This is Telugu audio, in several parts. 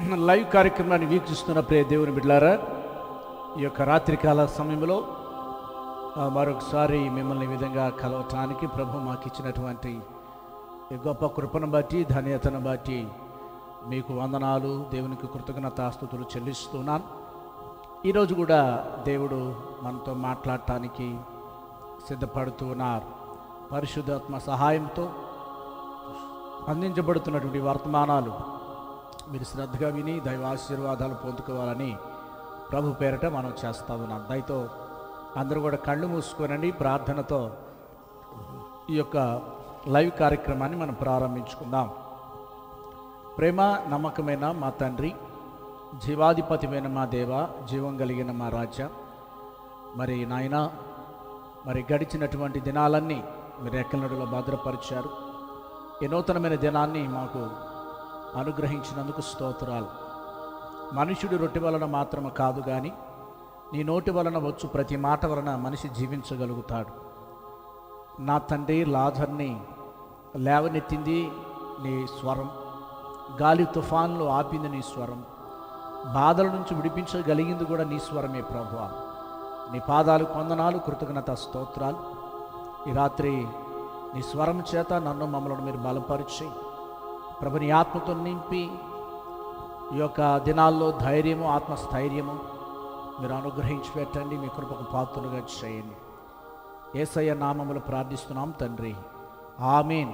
లైవ్ కార్యక్రమాన్ని వీక్షిస్తున్న ప్రియ దేవుని బిడ్లారా ఈ యొక్క రాత్రికాల సమయంలో ఆ, మరొకసారి మిమ్మల్ని ఈ విధంగా కలవటానికి ప్రభు మాకు ఇచ్చినటువంటి ఈ గొప్ప కృపను బట్టి ధన్యతను బట్టి మీకు వందనాలు దేవునికి కృతజ్ఞతాస్తుతులు చెల్లిస్తున్నాను ఈరోజు కూడా దేవుడు మనతో మాట్లాడటానికి సిద్ధపడుతూ ఉన్నారు పరిశుద్ధాత్మ సహాయంతో అందించబడుతున్నటువంటి వర్తమానాలు మీరు శ్రద్ధగా విని దైవ ఆశీర్వాదాలు పొందుకోవాలని ప్రభు పేరట మనం చేస్తా ఉన్నాం దయతో అందరూ కూడా కళ్ళు మూసుకోనండి ప్రార్థనతో ఈ యొక్క లైవ్ కార్యక్రమాన్ని మనం ప్రారంభించుకుందాం ప్రేమ నమ్మకమైన మా తండ్రి జీవాధిపతిమైన మా దేవ జీవం కలిగిన మా రాజా మరి నాయన మరి గడిచినటువంటి దినాలన్నీ మీరు ఎక్కలనడులో భద్రపరిచారు ఈ నూతనమైన దినాన్ని మాకు అనుగ్రహించినందుకు స్తోత్రాలు మనుషుడు రొట్టె వలన మాత్రమే కాదు కానీ నీ నోటి వలన వచ్చు ప్రతి మాట వలన మనిషి జీవించగలుగుతాడు నా తండ్రి లాజర్ని లేవనెత్తింది నీ స్వరం గాలి తుఫాన్లు ఆపింది నీ స్వరం బాధల నుంచి విడిపించగలిగింది కూడా నీ స్వరమే ప్రభు నీ పాదాలు కొందనాలు కృతజ్ఞత స్తోత్రాలు ఈ రాత్రి నీ స్వరం చేత నన్ను మమ్మల్ని మీరు బలపరిచి ప్రభు నీ ఆత్మతో నింపి ఈ యొక్క దినాల్లో ధైర్యము ఆత్మస్థైర్యము మీరు అనుగ్రహించి పెట్టండి మీ కృపకు పాత్రలుగా చేయండి ఏసయ్య నామములు ప్రార్థిస్తున్నాం తండ్రి ఆమీన్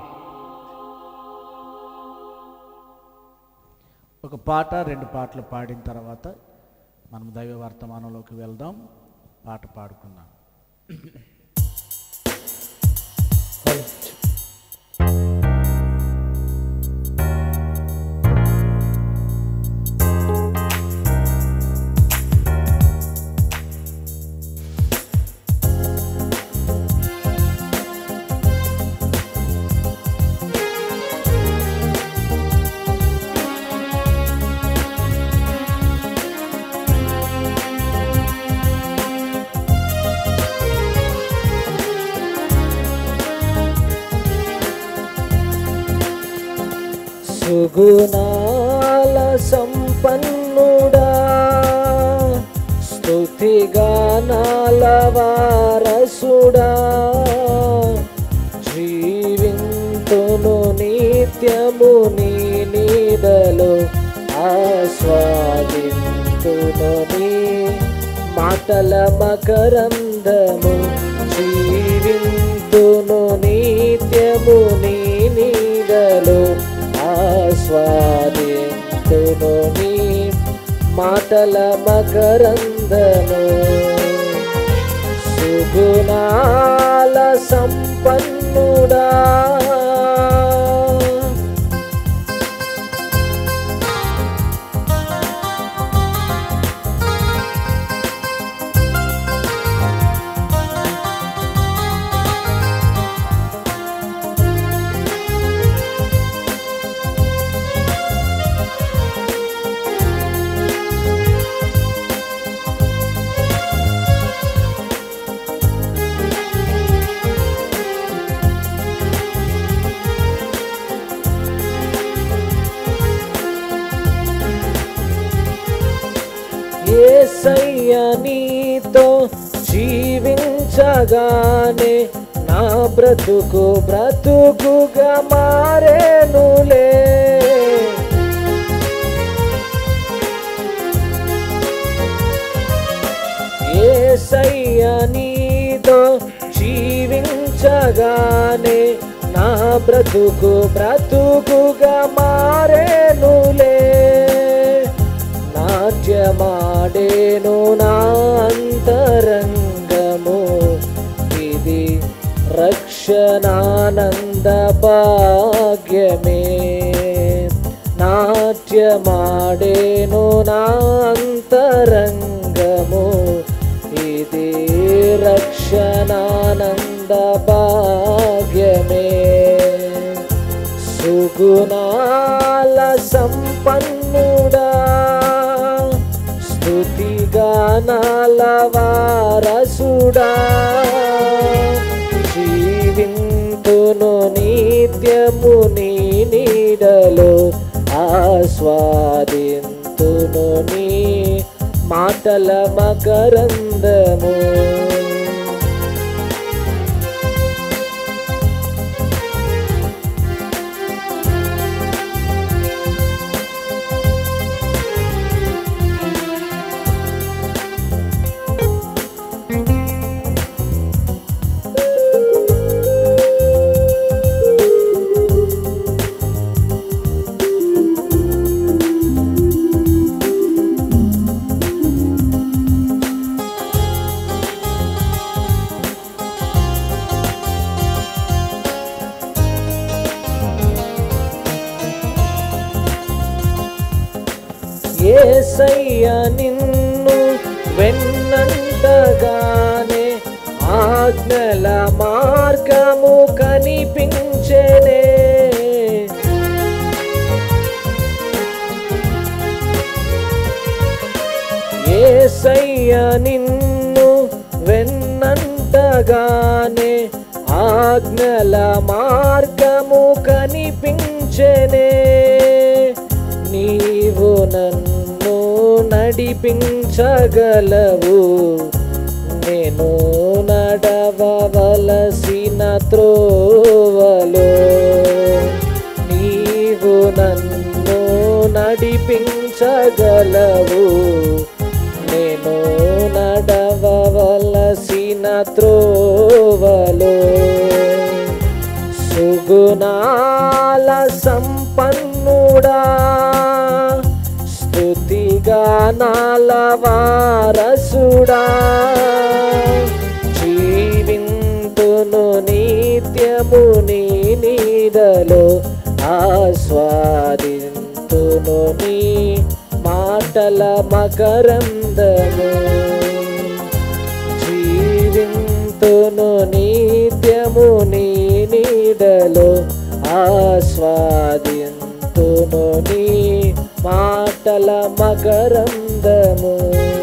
ఒక పాట రెండు పాటలు పాడిన తర్వాత మనం దైవ వర్తమానంలోకి వెళ్దాం పాట పాడుకుందాం సుగుణాల సంపన్నుడా స్తుతిగానాల వారసుడా జీవింతును నిత్యము నీ నీడలో ఆస్వాదింతును నీ మాటల మకరందము జీవింతును నిత్యము నీ నీడలో ఆస్వాదింతును నీ మాటల మకరందము సుగుణాల సంపన్నుడా ఏసయ్య నీతో జీవించగానే నా బ్రతుకు బ్రతుకుగా మారేనులే ఏసయ్య నీతో జీవించగానే నా బ్రతుకు బ్రతుకుగా మారేనులే నాట్యమాడేను నా అంతరంగము ఇది రక్షణానంద భాగ్యమే నాట్యమాడేను నా అంతరంగము ఇది రక్షణానంద భాగ్యమే సుగుణాల సంపన్నుడా స్తుతిగానాల వారసుడా జీవింతును నిత్యము నీ నీడలో ఆస్వాదింతు జీవింతును నీ మాటల మకరందము ఏసయ్య నిన్ను వెన్నంతగానే ఆజ్ఞల మార్గము కనిపించెనే ఏసయ్య నిన్ను వెన్నంతగానే ఆజ్ఞల మార్గము కనిపించెనే నీవు నన్ను నడిపించగలవు నేను నడవవలసిన త్రోవలో నీవు నన్ను నడిపించగలవు నేను నడవవలసిన త్రోవలో సుగుణాల సంపన్నుడా స్తుతిగానాల వారసుడా జీవింతును నిత్యము నీ నీడలో ఆస్వాదింతును నీ మాటల మకరందము జీవింతును నిత్యము నీ నీడలో ఆస్వాదింతును నీ మాటల మకరందము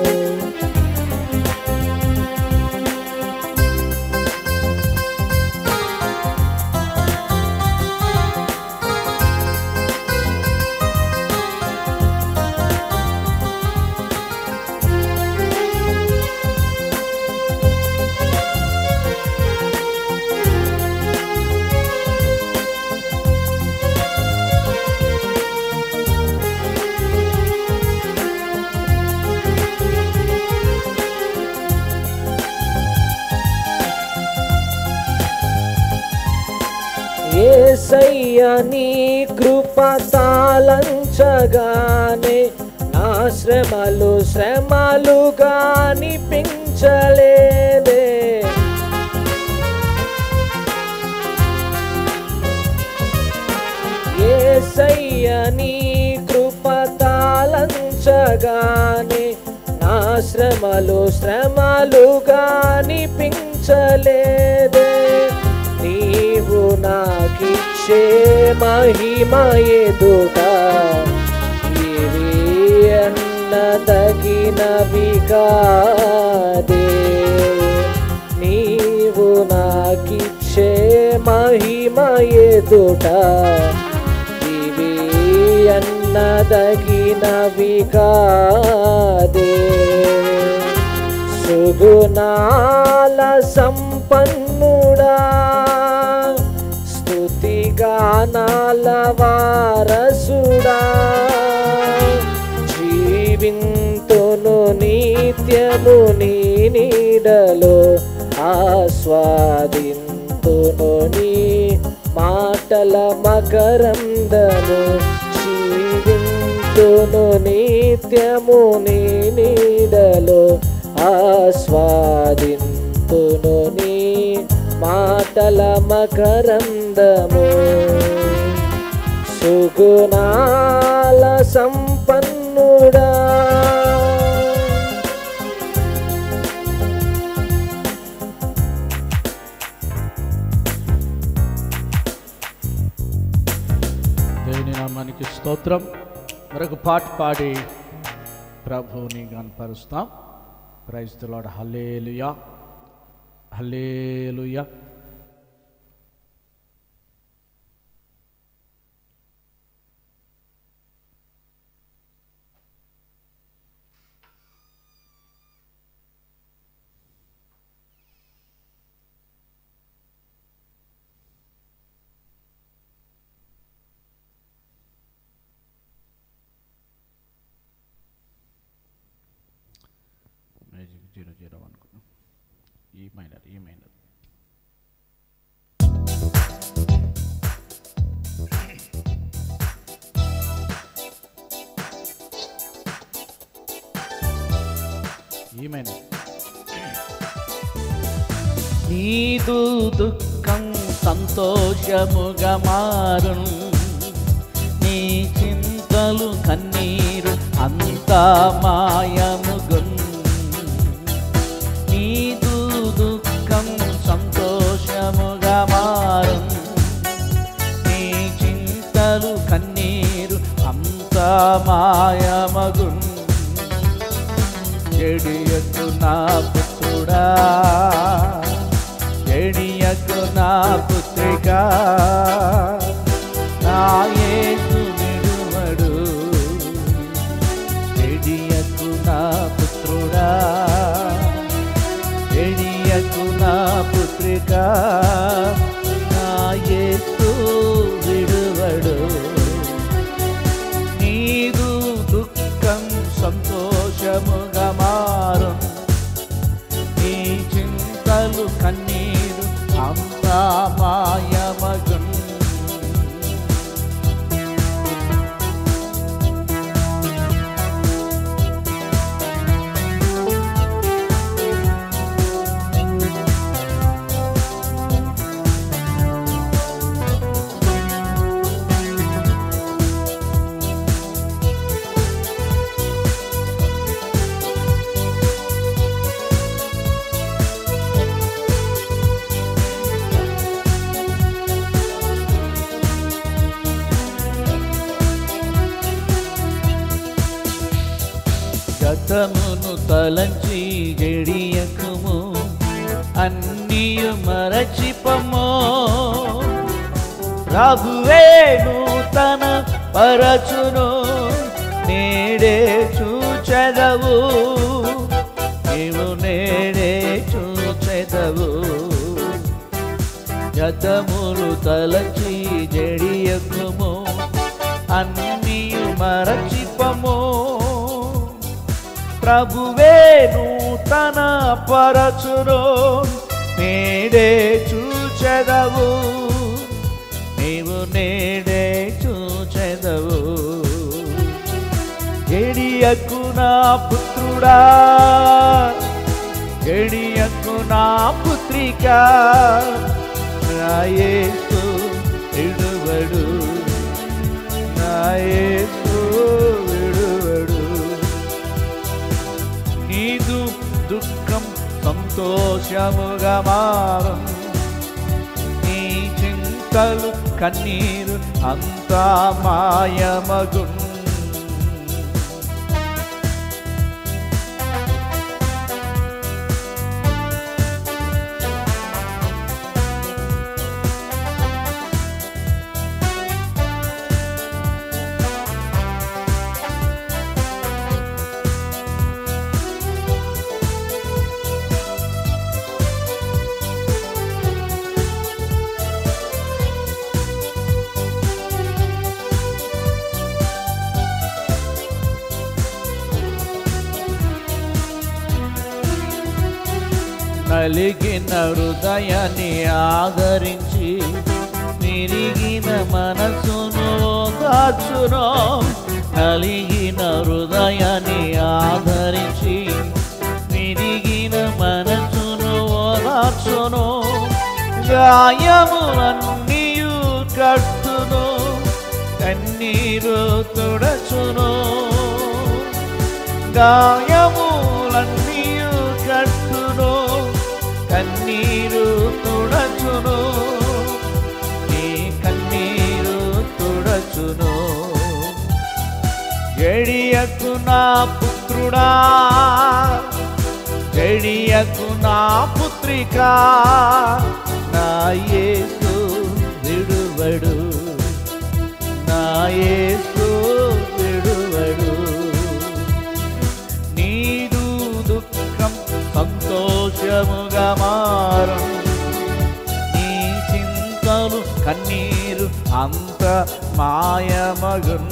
ఏసయ్య నీ కృప తాళంచగానే నా శ్రమలు శ్రమలుగా అనిపించలేదే ఏసయ్య నీ కృప తాళంచగానే నా శ్రమలు శ్రమలుగా అనిపించలేదే నీవు నాకిచ్చే మహిమ ఎదుట ఇవి అన్నదగినవి కాదే నీవు నాకిచ్చే మహిమ ఎదుట ఇవి అన్నదగినవి కాదే సుగుణాల సంపన్నుడా స్తుతిగానాల వారసుడా జీవింతును నిత్యము నీ నీడలో ఆస్వాదింతును నీ మాటల మకరందము జీవింతును నిత్యము నీ నీడలో ఆస్వాదింతును నీ మాటల మకరందము సుగుణాల సంపన్నుడా దేవుని నామానికి స్తోత్రం మరొక పాట పాడి ప్రభువుని కనపరుస్తాం క్రైస్తులాడు హల్లేలుయా హల్లేలుయా zero zero one E minor E minor E minor నీదు దుఃఖం సంతోషముగా మారున్ నీ చింతలు కన్నీరు అంతా మాయముగున్ నీదు దుఃఖం సంతోషముగా మారున్ నీ చింతలు కన్నీరు అంతా మాయమగున్ చెడియకు నా పుత్రుడా చెడియకు నా పుత్రిక నా యేసు విడువడు చెడియకు నా పుత్రుడా చెడియకు నా పుత్రిక నా యేసు విడువడు నీదు దుఃఖం సంతోషముగా మారు నీ చింతలు కన్నీరు అంతా మాయమగున్ గతమును తలంచి గడియకుము అన్నీయు మరచిపము ప్రభువే నూతన పరచును నేడే చూచెదవు నీవు నేడే చూచెదవు గతములు తలచి జడియకుము అన్నీయు మరచిపము ప్రభువే నూతన పరచును నేడే చూచెదవు నీవు నేడే చూచెదవు గడియకు నా పుత్రుడా గడియకు నా పుత్రిక నా యేసు విడువడు నా యేసు విడువడు నీదు దుఃఖం సంతోషముగా మారు నీ చింతలు కన్నీరు అంతా మాయమగున్ నలిగిన హృదయాన్ని ఆదరించి నిరిగిన మనసును దాచును నలిగిన హృదయాన్ని ఆదరించి నిరిగిన మనసును ఓదార్చును గాయములన్నీయు కట్టును కన్నీరు తుడచును గాయములన్నీయు కట్టును కన్నీరు తుడచును నీ కన్నీరు తుడచును గడియకు నా పుత్రుడా గడియకు నా పుత్రిక నా యేసు విడువడు నా యేసు విడువడు నీదు దుఃఖం సంతోషముగా మారు నీ చింతలు కన్నీరు అంత మాయమగున్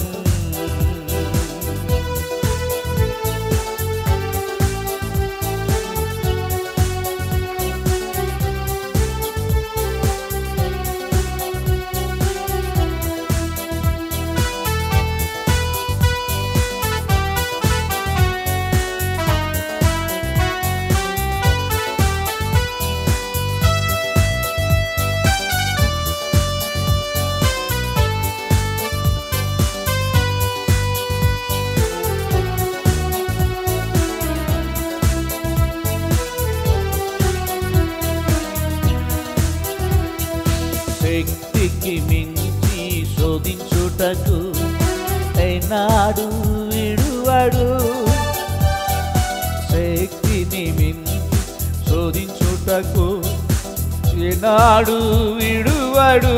కొరకు అయినాడు విడువడు శక్తిని మించి శోధించుటకు ఏనాడు విడువడు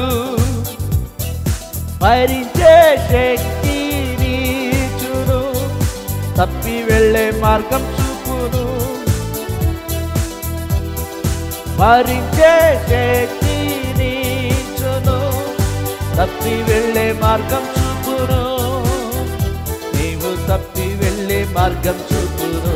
భరించే శక్తి నీచును తప్పి వెళ్ళే మార్గం చూపును భరించే శక్తి నీచును తప్పి వెళ్ళే మార్గం చూపును నీవు తప్పి వెళ్ళే మార్గం చూపును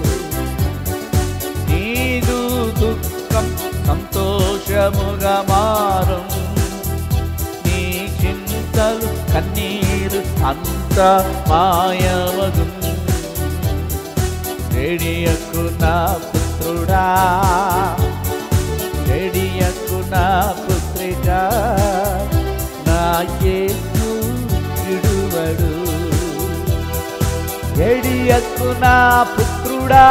నీదు దుఃఖం సంతోషముగా మారం నీ చింతలు కన్నీరు అంత మాయమగు రేడియకు నా పుత్రుడా రేడియకు నా పుత్రిక నా యేసు విడువడు ఎడియకు నా పుత్రుడా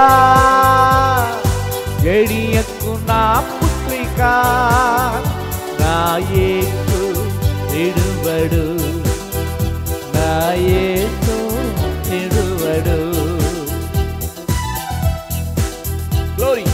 ఎడియకు నా పుత్రిక నా యేసు విడువడు నా యేసు విడువడు గ్లోరీ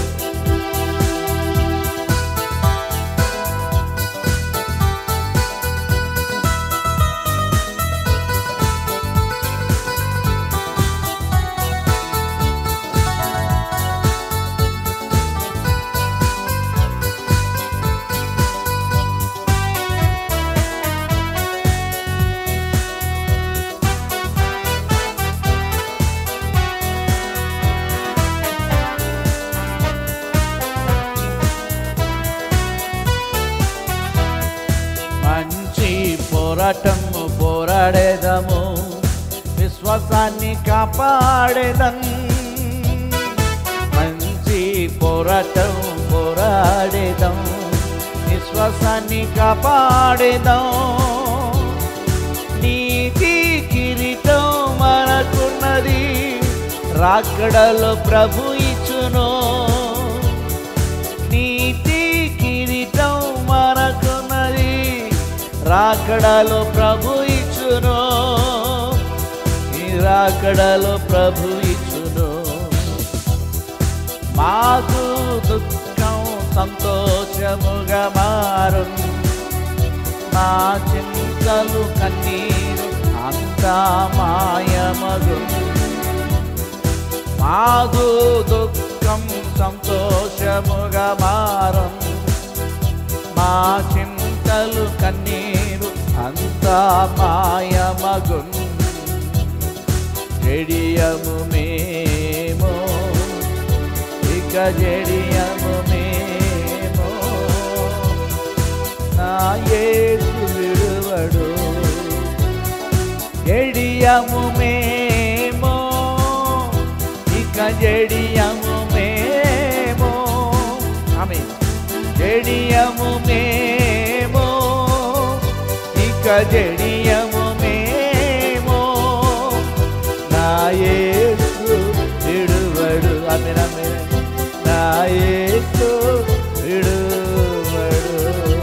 మంచి పోరాటము పోరాడేదము విశ్వాసాన్ని కాపాడేదం మంచి పోరాటం పోరాడేదం విశ్వాసాన్ని కాపాడేదం నీతి కిరీటం మనకున్నది రాకడలో ప్రభు ఇచ్చును నీతి కిరీటం మనకున్నది రాకడలో ప్రభు ఇచ్చును ఈ రాకడలో ప్రభు ఇచ్చును మాకు దుఃఖం సంతోషముగా మారు మా చింతలు కన్నీరు అంతా మాయమగు మాకు దుఃఖం సంతోషముగా మారం మా చింతలు కన్నీరు అంతా మాయమగు జడియము మేము ఇక జడియము మేము నా యేసు విడువడు జడియము మేము ఇక జడియము మేము ఆమె జడియము మేము ఇక జడియము మేము నా యేసు విడువడు ఆమె నా యేసు విడువడు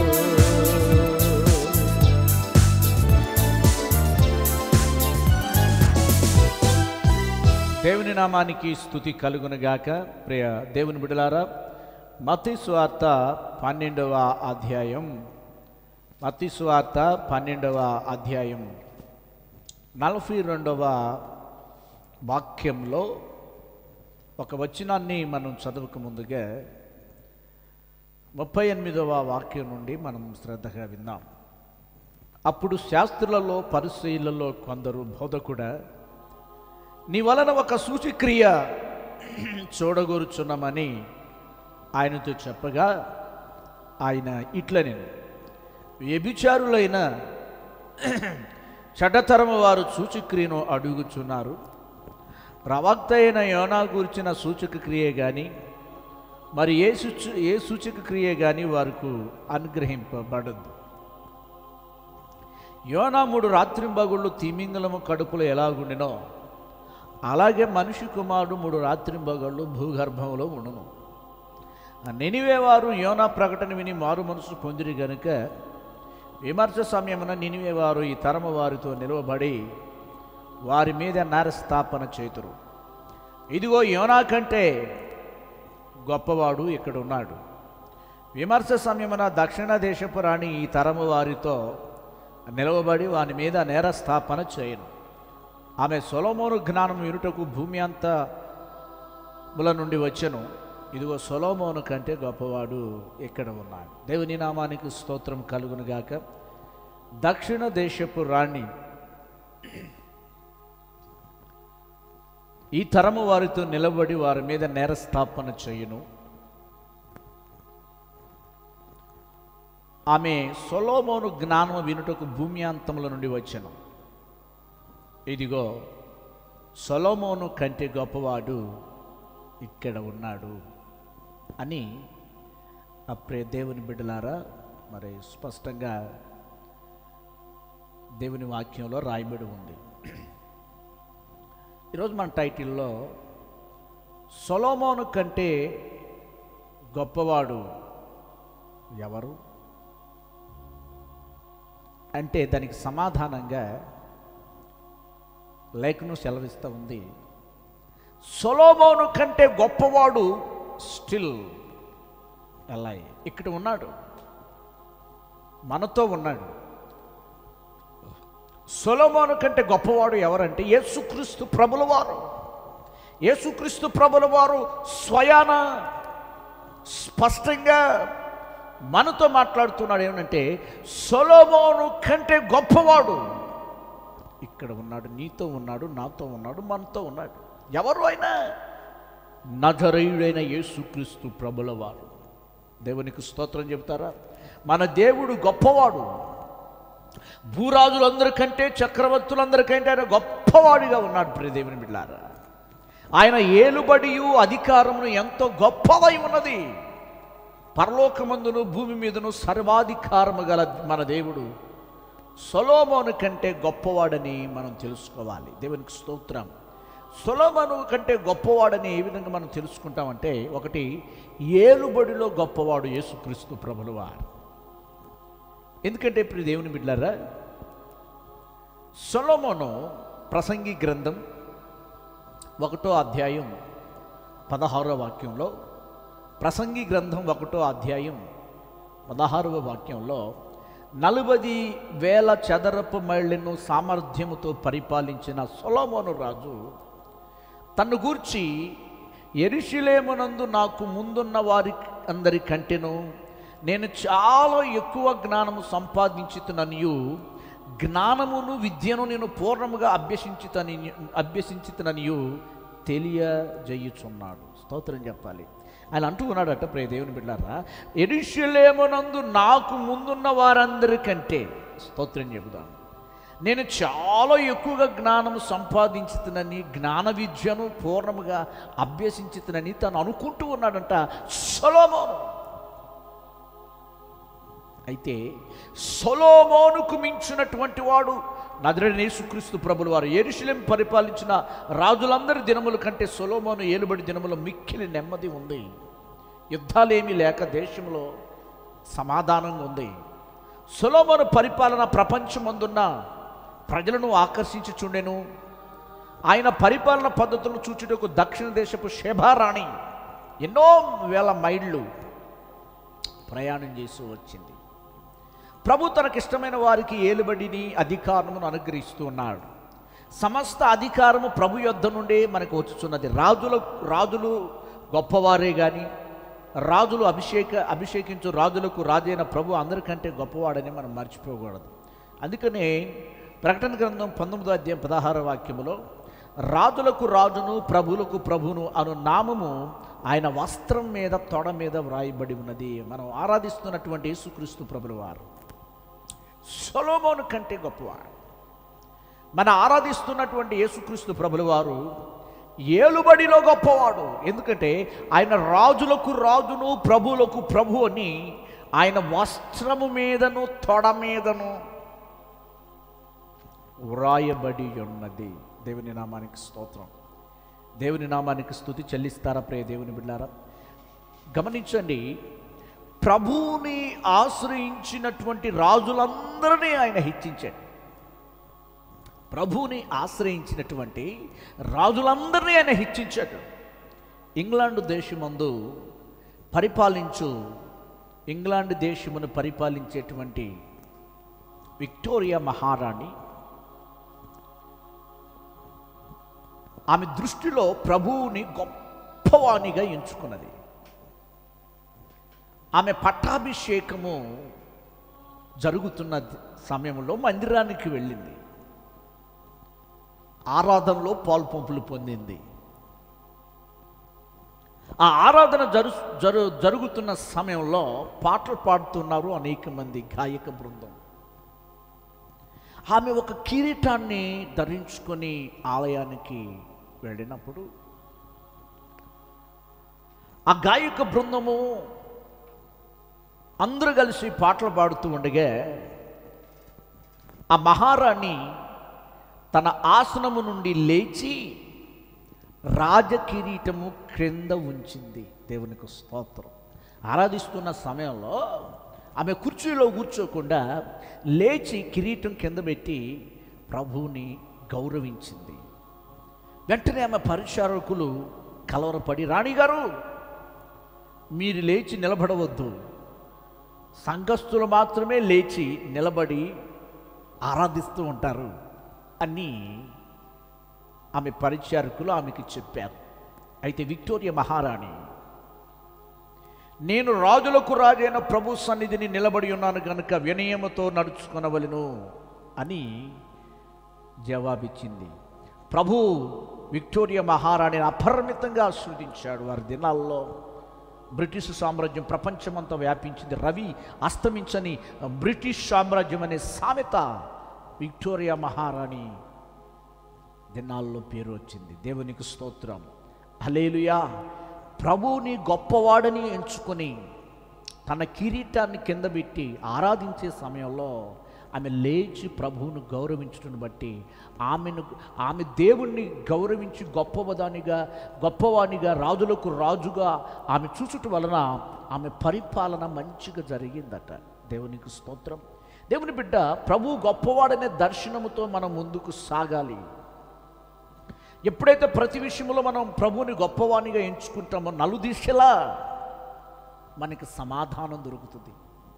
దేవుని నామానికి స్థుతి కలుగునుగాక ప్రియ దేవుని బిడలారా మతి స్వార్త పన్నెండవ అధ్యాయం మతి స్వార్త పన్నెండవ అధ్యాయం నలభై రెండవ వాక్యంలో ఒక వచనాన్ని మనం చదువుకు ముందుగా ముప్పై ఎనిమిదవ వాక్యం నుండి మనం శ్రద్ధగా విందాం అప్పుడు శాస్త్రులలో పరిశీలలో కొందరు బోధకుడా నీ వలన ఒక సూచిక్రియ చూడగోరుచున్నామని ఆయనతో చెప్పగా ఆయన ఇట్ల నేను వ్యభిచారులైన చెడ్డతరము వారు సూచక్రియను అడుగుచున్నారు ప్రవక్త అయిన యోనా గురించిన సూచక క్రియ కానీ మరి ఏ సూచ ఏ సూచక క్రియ కానీ వారికి అనుగ్రహింపబడదు యోనా మూడు రాత్రింబగుళ్ళు తిమింగలము కడుపులో ఎలాగుండినో అలాగే మనిషి కుమారుడు మూడు రాత్రింబగళ్ళు భూగర్భంలో ఉండును ఆ నినివే వారు యోనా ప్రకటన విని మారు మనసు పొందిరి గనుక విమర్శ సమయమున నినివే వారు ఈ తరము వారితో నిలువబడి వారి మీద నరస్థాపన చేతురు ఇదిగో యోనా కంటే గొప్పవాడు ఇక్కడ ఉన్నాడు విమర్శ సమయమున దక్షిణ దేశపు రాణి ఈ తరము వారితో నిలవబడి వాని మీద నేరస్థాపన చేయను ఆమె సొలోమోను జ్ఞానం వినుటకు భూమి అంతా ముల నుండి వచ్చెను ఇదిగో సొలోమోను కంటే గొప్పవాడు ఇక్కడ ఉన్నాడు దేవుని నామానికి స్తోత్రం కలుగును గాక దక్షిణ దేశపు రాణి ఈ తరము వారితో నిలబడి వారి మీద నేరస్థాపన చేయును ఆమె సొలోమోను జ్ఞానం వినుటకు భూమి అంతముల నుండి వచ్చెను ఇదిగో సొలోమోను కంటే గొప్పవాడు ఇక్కడ ఉన్నాడు అని అప్పుడే దేవుని బిడ్డలారా మరి స్పష్టంగా దేవుని వాక్యంలో రాయబడి ఉంది ఈరోజు మన టైటిల్లో సొలోమోను కంటే గొప్పవాడు ఎవరు అంటే దానికి సమాధానంగా లేఖను సెలవిస్తూ ఉంది సొలోమోను కంటే గొప్పవాడు స్టిల్ ఎలా ఇక్కడ ఉన్నాడు మనతో ఉన్నాడు సొలోమోను కంటే గొప్పవాడు ఎవరంటే యేసుక్రీస్తు ప్రభుల వారు యేసుక్రీస్తు ప్రభుల వారు స్వయాన స్పష్టంగా మనతో మాట్లాడుతున్నాడు ఏమంటే సొలోమోను కంటే గొప్పవాడు ఇక్కడ ఉన్నాడు నీతో ఉన్నాడు నాతో ఉన్నాడు మనతో ఉన్నాడు ఎవరు అయినా నజరేయుడైన యేసుక్రీస్తు ప్రభుల వారు దేవునికి స్తోత్రం చెబుతారా మన దేవుడు గొప్పవాడు భూరాజులందరికంటే చక్రవర్తులందరికంటే ఆయన గొప్పవాడిగా ఉన్నాడు ప్రియ దేవుని బిడ్డారా ఆయన ఏలుబడియు అధికారమును ఎంతో గొప్పదై ఉన్నది పరలోకమందును భూమి మీదను సర్వాధికారము గల మన దేవుడు సొలోమోను కంటే గొప్పవాడని మనం తెలుసుకోవాలి దేవునికి స్తోత్రం సొలోమోను కంటే గొప్పవాడని ఏ విధంగా మనం తెలుసుకుంటామంటే ఒకటి ఏలుబడిలో గొప్పవాడు యేసుక్రీస్తు ప్రభుల వారు ఎందుకంటే ఇప్పుడు దేవుని బిడ్డారా సొలోమోను ప్రసంగి గ్రంథం ఒకటో అధ్యాయం పదహారో వాక్యంలో ప్రసంగి గ్రంథం ఒకటో అధ్యాయం పదహారవ వాక్యంలో నలుబది వేల చదరపు మైళ్ళను సామర్థ్యముతో పరిపాలించిన సొలోమోను రాజు తన్ను గూర్చి ఎరిశిలేమునందు నాకు ముందున్న వారి అందరి కంటెను నేను చాలా ఎక్కువ జ్ఞానము సంపాదించుతుననియు జ్ఞానమును విద్యను నేను పూర్ణముగా అభ్యసించుతని అభ్యసించుతుననియు తెలియజేయుచున్నాడు స్తోత్రం చెప్పాలి ఆయన అంటూ ఉన్నాడట ప్రియ దేవుని బిడ్డారా ఎరిశలేమునందు నాకు ముందున్న వారందరికంటే స్తోత్రం చెబుదాం నేను చాలా ఎక్కువగా జ్ఞానము సంపాదించుతునని జ్ఞాన విద్యను పూర్ణముగా అభ్యసించుతునని తను అనుకుంటూ ఉన్నాడంట సొలోమోను అయితే సొలోమోనుకు మించినటువంటి వాడు నదరని యేసుక్రీస్తు ప్రభులు వారు ఎరుశలేం పరిపాలించిన రాజులందరి దినముల కంటే సొలోమోను ఏలుబడి దినములో మిక్కిలి నెమ్మది ఉంది యుద్ధాలేమీ లేక దేశంలో సమాధానంగా ఉంది సొలోమోను పరిపాలన ప్రపంచమందున్న ప్రజలను ఆకర్షించుచుండెను ఆయన పరిపాలన పద్ధతులను చూచుటకు దక్షిణ దేశపు శేభారాణి ఎన్నో వేల మైళ్ళు ప్రయాణం చేస్తూ వచ్చింది ప్రభు తనకిష్టమైన వారికి ఏలుబడిని అధికారమును అనుగ్రహిస్తూ ఉన్నాడు సమస్త అధికారము ప్రభు యొద్ద నుండే మనకు వచ్చుచున్నది రాజుల రాజులు గొప్పవారే కానీ రాజులు అభిషేక అభిషేకించు రాజులకు రాజైన ప్రభు అందరికంటే గొప్పవాడని మనం మర్చిపోకూడదు అందుకనే ప్రకటన గ్రంథం పంతొమ్మిదో అధ్యాయం పదహార వాక్యములో రాజులకు రాజును ప్రభులకు ప్రభును అను నామము ఆయన వస్త్రం మీద తొడ మీద వ్రాయబడి ఉన్నది మనం ఆరాధిస్తున్నటువంటి యేసుక్రీస్తు ప్రభుల వారు సొలోమోను కంటే గొప్పవాడు మన ఆరాధిస్తున్నటువంటి యేసుక్రీస్తు ప్రభుల వారు ఏలుబడిలో గొప్పవాడు ఎందుకంటే ఆయన రాజులకు రాజును ప్రభువులకు ప్రభు అని ఆయన వస్త్రము మీదను తొడ మీదను వ్రాయబడి ఉన్నది దేవుని నామానికి స్తోత్రం దేవుని నామానికి స్థుతి చెల్లిస్తారా ప్రియ దేవుని బిడ్డారా గమనించండి ప్రభువుని ఆశ్రయించినటువంటి రాజులందరినీ ఆయన హెచ్చించాడు ప్రభువుని ఆశ్రయించినటువంటి రాజులందరినీ ఆయన హెచ్చించాడు ఇంగ్లాండ్ దేశమందు పరిపాలించు ఇంగ్లాండ్ దేశమును పరిపాలించేటువంటి విక్టోరియా మహారాణి ఆమె దృష్టిలో ప్రభువుని గొప్పవాణిగా ఎంచుకున్నది ఆమె పట్టాభిషేకము జరుగుతున్న సమయంలో మందిరానికి వెళ్ళింది ఆరాధనలో పాల్పంపులు పొందింది ఆ ఆరాధన జరు జరు జరుగుతున్న సమయంలో పాటలు పాడుతున్నారు అనేక మంది గాయక బృందం ఆమె ఒక కిరీటాన్ని ధరించుకొని ఆలయానికి వెళ్ళినప్పుడు ఆ గాయక బృందము అందరూ కలిసి పాటలు పాడుతూ ఉండగా ఆ మహారాణి తన ఆసనము నుండి లేచి రాజకిరీటము క్రింద ఉంచింది దేవునికి స్తోత్రం ఆరాధిస్తున్న సమయంలో ఆమె కుర్చీలో కూర్చోకుండా లేచి కిరీటం కింద పెట్టి ప్రభువుని గౌరవించింది వెంటనే ఆమె పరిచారకులు కలవరపడి రాణిగారు మీరు లేచి నిలబడవద్దు సంఘస్థులు మాత్రమే లేచి నిలబడి ఆరాధిస్తూ ఉంటారు అని ఆమె పరిచారకులు ఆమెకి చెప్పారు అయితే విక్టోరియా మహారాణి నేను రాజులకు రాజైన ప్రభు సన్నిధిని నిలబడి ఉన్నాను కనుక వినయముతో నడుచుకొనవలను అని జవాబిచ్చింది ప్రభు విక్టోరియా మహారాణిని అపరిమితంగా ఆస్వాదించాడు వారి దినాల్లో బ్రిటిష్ సామ్రాజ్యం ప్రపంచమంతా వ్యాపించింది రవి అస్తమించని బ్రిటిష్ సామ్రాజ్యం అనే సామెత విక్టోరియా మహారాణి దినాల్లో పేరు వచ్చింది దేవునికి స్తోత్రం హలేలుయా ప్రభువుని గొప్పవాడని ఎంచుకొని తన కిరీటాన్ని కింద పెట్టి ఆరాధించే సమయంలో ఆమె లేచి ప్రభువును గౌరవించడం బట్టి ఆమెను ఆమె దేవుణ్ణి గౌరవించి గొప్పవదానిగా గొప్పవానిగా రాజులకు రాజుగా ఆమె చూచుట వలన ఆమె పరిపాలన మంచిగా జరిగిందట దేవునికి స్తోత్రం దేవుని బిడ్డ ప్రభు గొప్పవాడనే దర్శనముతో మనం ముందుకు సాగాలి ఎప్పుడైతే ప్రతి విషయంలో మనం ప్రభువుని గొప్పవానిగా ఎంచుకుంటామో నలుదిశలా మనకి సమాధానం దొరుకుతుంది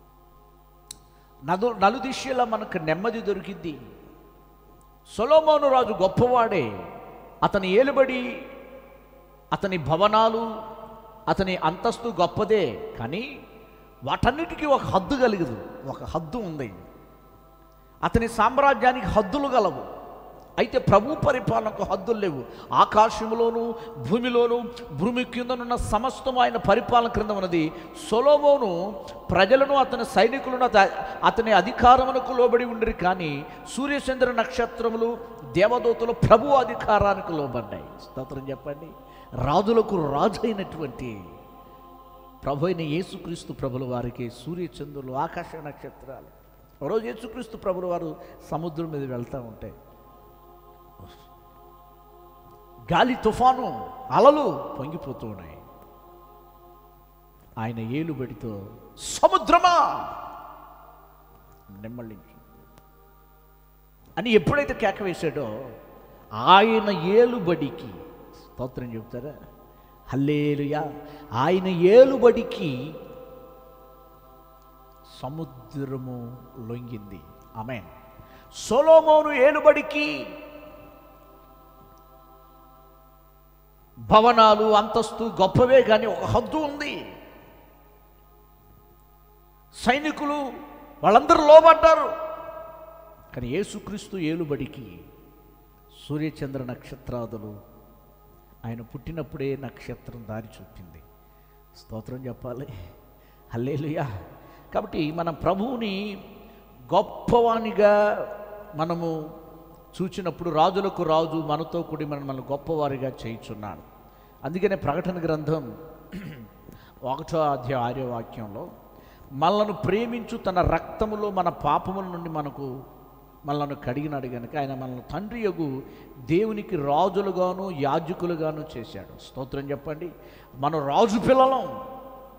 నలు నలుదిశలా మనకు నెమ్మది దొరికింది సొలోమోను రాజు గొప్పవాడే అతని ఏలుబడి అతని భవనాలు అతని అంతస్తు గొప్పదే కానీ వాటన్నిటికీ ఒక హద్దు కలిగదు ఒక హద్దు ఉంది అతని సామ్రాజ్యానికి హద్దులు గలవు అయితే ప్రభు పరిపాలనకు హద్దులు లేవు ఆకాశంలోను భూమిలోను భూమి కిందనున్న సమస్తం ఆయన పరిపాలన క్రింద ఉన్నది సొలోమోను ప్రజలను అతని సైనికులను అత- అతని అధికారమునకు లోబడి ఉండిరి కానీ సూర్యచంద్ర నక్షత్రములు దేవదూతలు ప్రభు అధికారానికి లోబడ్డాయి స్తోత్రం చెప్పండి రాజులకు రాజు అయినటువంటి ప్రభు అయిన యేసుక్రీస్తు ప్రభుల వారికి సూర్యచంద్రులు ఆకాశ నక్షత్రాలు ఒకరోజు యేసుక్రీస్తు ప్రభుల వారు సముద్రం మీద వెళ్తూ ఉంటే గాలి తుఫాను అలలు పొంగిపోతూ ఉన్నాయి ఆయన ఏలుబడితో సముద్రమా నెమ్మళించు అని ఎప్పుడైతే కేక వేశాడో ఆయన ఏలుబడికి స్తోత్రం చెప్తారా హల్లేలుయా ఆయన ఏలుబడికి సముద్రము లొంగింది ఆమె సొలోమోను ఏలుబడికి భవనాలు అంతస్తు గొప్పవే కానీ ఒక హద్దు ఉంది సైనికులు వాళ్ళందరూ లోబడ్డారు కానీ యేసుక్రీస్తు ఏలుబడికి సూర్యచంద్ర నక్షత్రాదులు ఆయన పుట్టినప్పుడే నక్షత్రం దారి చూపింది స్తోత్రం చెప్పాలి హల్లేలుయా కాబట్టి మన ప్రభువుని గొప్పవానిగా మనము చూచినప్పుడు రాజులకు రాజు మనతో కూడి మనం మన గొప్పవారిగా చేయుచున్నాడు అందుకనే ప్రకటన గ్రంథం ఒకటో అధ్యాయ ఆర్య వాక్యంలో మనలను ప్రేమించు తన రక్తములో మన పాపముల నుండి మనకు మనల్ని కడిగినాడు గనుక ఆయన మనల్ని తండ్రి యొగు దేవునికి రాజులుగాను యాజకులుగాను చేశాడు స్తోత్రం చెప్పండి మనం రాజు పిల్లలం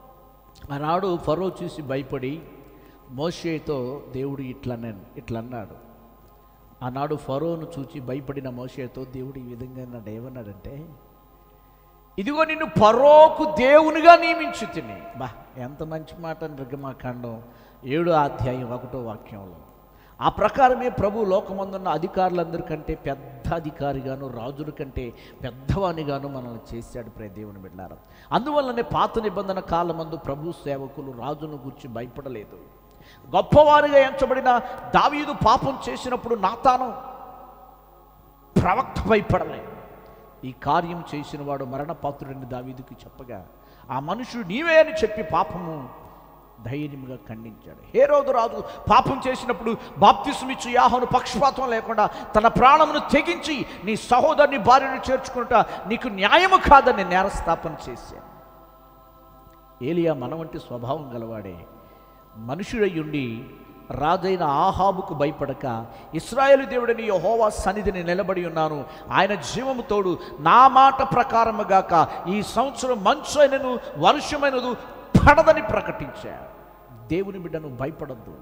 ఆనాడు ఫరో చూసి భయపడి మోషేతో దేవుడు ఇట్లా ఇట్లా అన్నాడు ఆనాడు ఫరోను చూచి భయపడిన మోషేతో దేవుడు ఈ విధంగా అన్నాడు ఏమన్నాడంటే ఇదిగో నిన్ను పరోకు దేవునిగా నియమించు తిని బా ఎంత మంచి మాట నిర్గమాకాండం ఏడో అధ్యాయం ఒకటో వాక్యంలో ఆ ప్రకారమే ప్రభు లోకమందున్న అధికారులందరికంటే పెద్ద అధికారిగాను రాజుల కంటే పెద్దవానిగాను మనల్ని చేశాడు ప్రే దేవుని బిడ్డారు అందువల్లనే పాత నిబంధన కాలమందు ప్రభు సేవకులు రాజును గురించి భయపడలేదు గొప్పవారిగా ఎంచబడిన దావీదు పాపం చేసినప్పుడు నాతాను ప్రవక్త భయపడలేదు ఈ కార్యం చేసిన వాడు మరణపాత్రుడని దావీదుకి చెప్పగా ఆ మనుషుడు నీవే అని చెప్పి పాపము ధైర్యంగా ఖండించాడు హేరోదు రాజు పాపం చేసినప్పుడు బాప్తిస్మిచ్చు యాహను పక్షపాతం లేకుండా తన ప్రాణమును తెగించి నీ సహోదరుని భార్యను చేర్చుకుంటా నీకు న్యాయము కాదని నేరస్థాపన చేశాను ఏలియా మన వంటి స్వభావం గలవాడే మనుషుడయ్యుండి రాజైన ఆహాబుకు భయపడక ఇస్రాయేలు దేవుడని యెహోవా సన్నిధిని నిలబడి ఉన్నాను ఆయన జీవము తోడు నా మాట ప్రకారముగాక ఈ సంవత్సరం మంచు అయినను వర్షమైనదు పడదని ప్రకటించా దేవుని బిడ్డను భయపడద్దు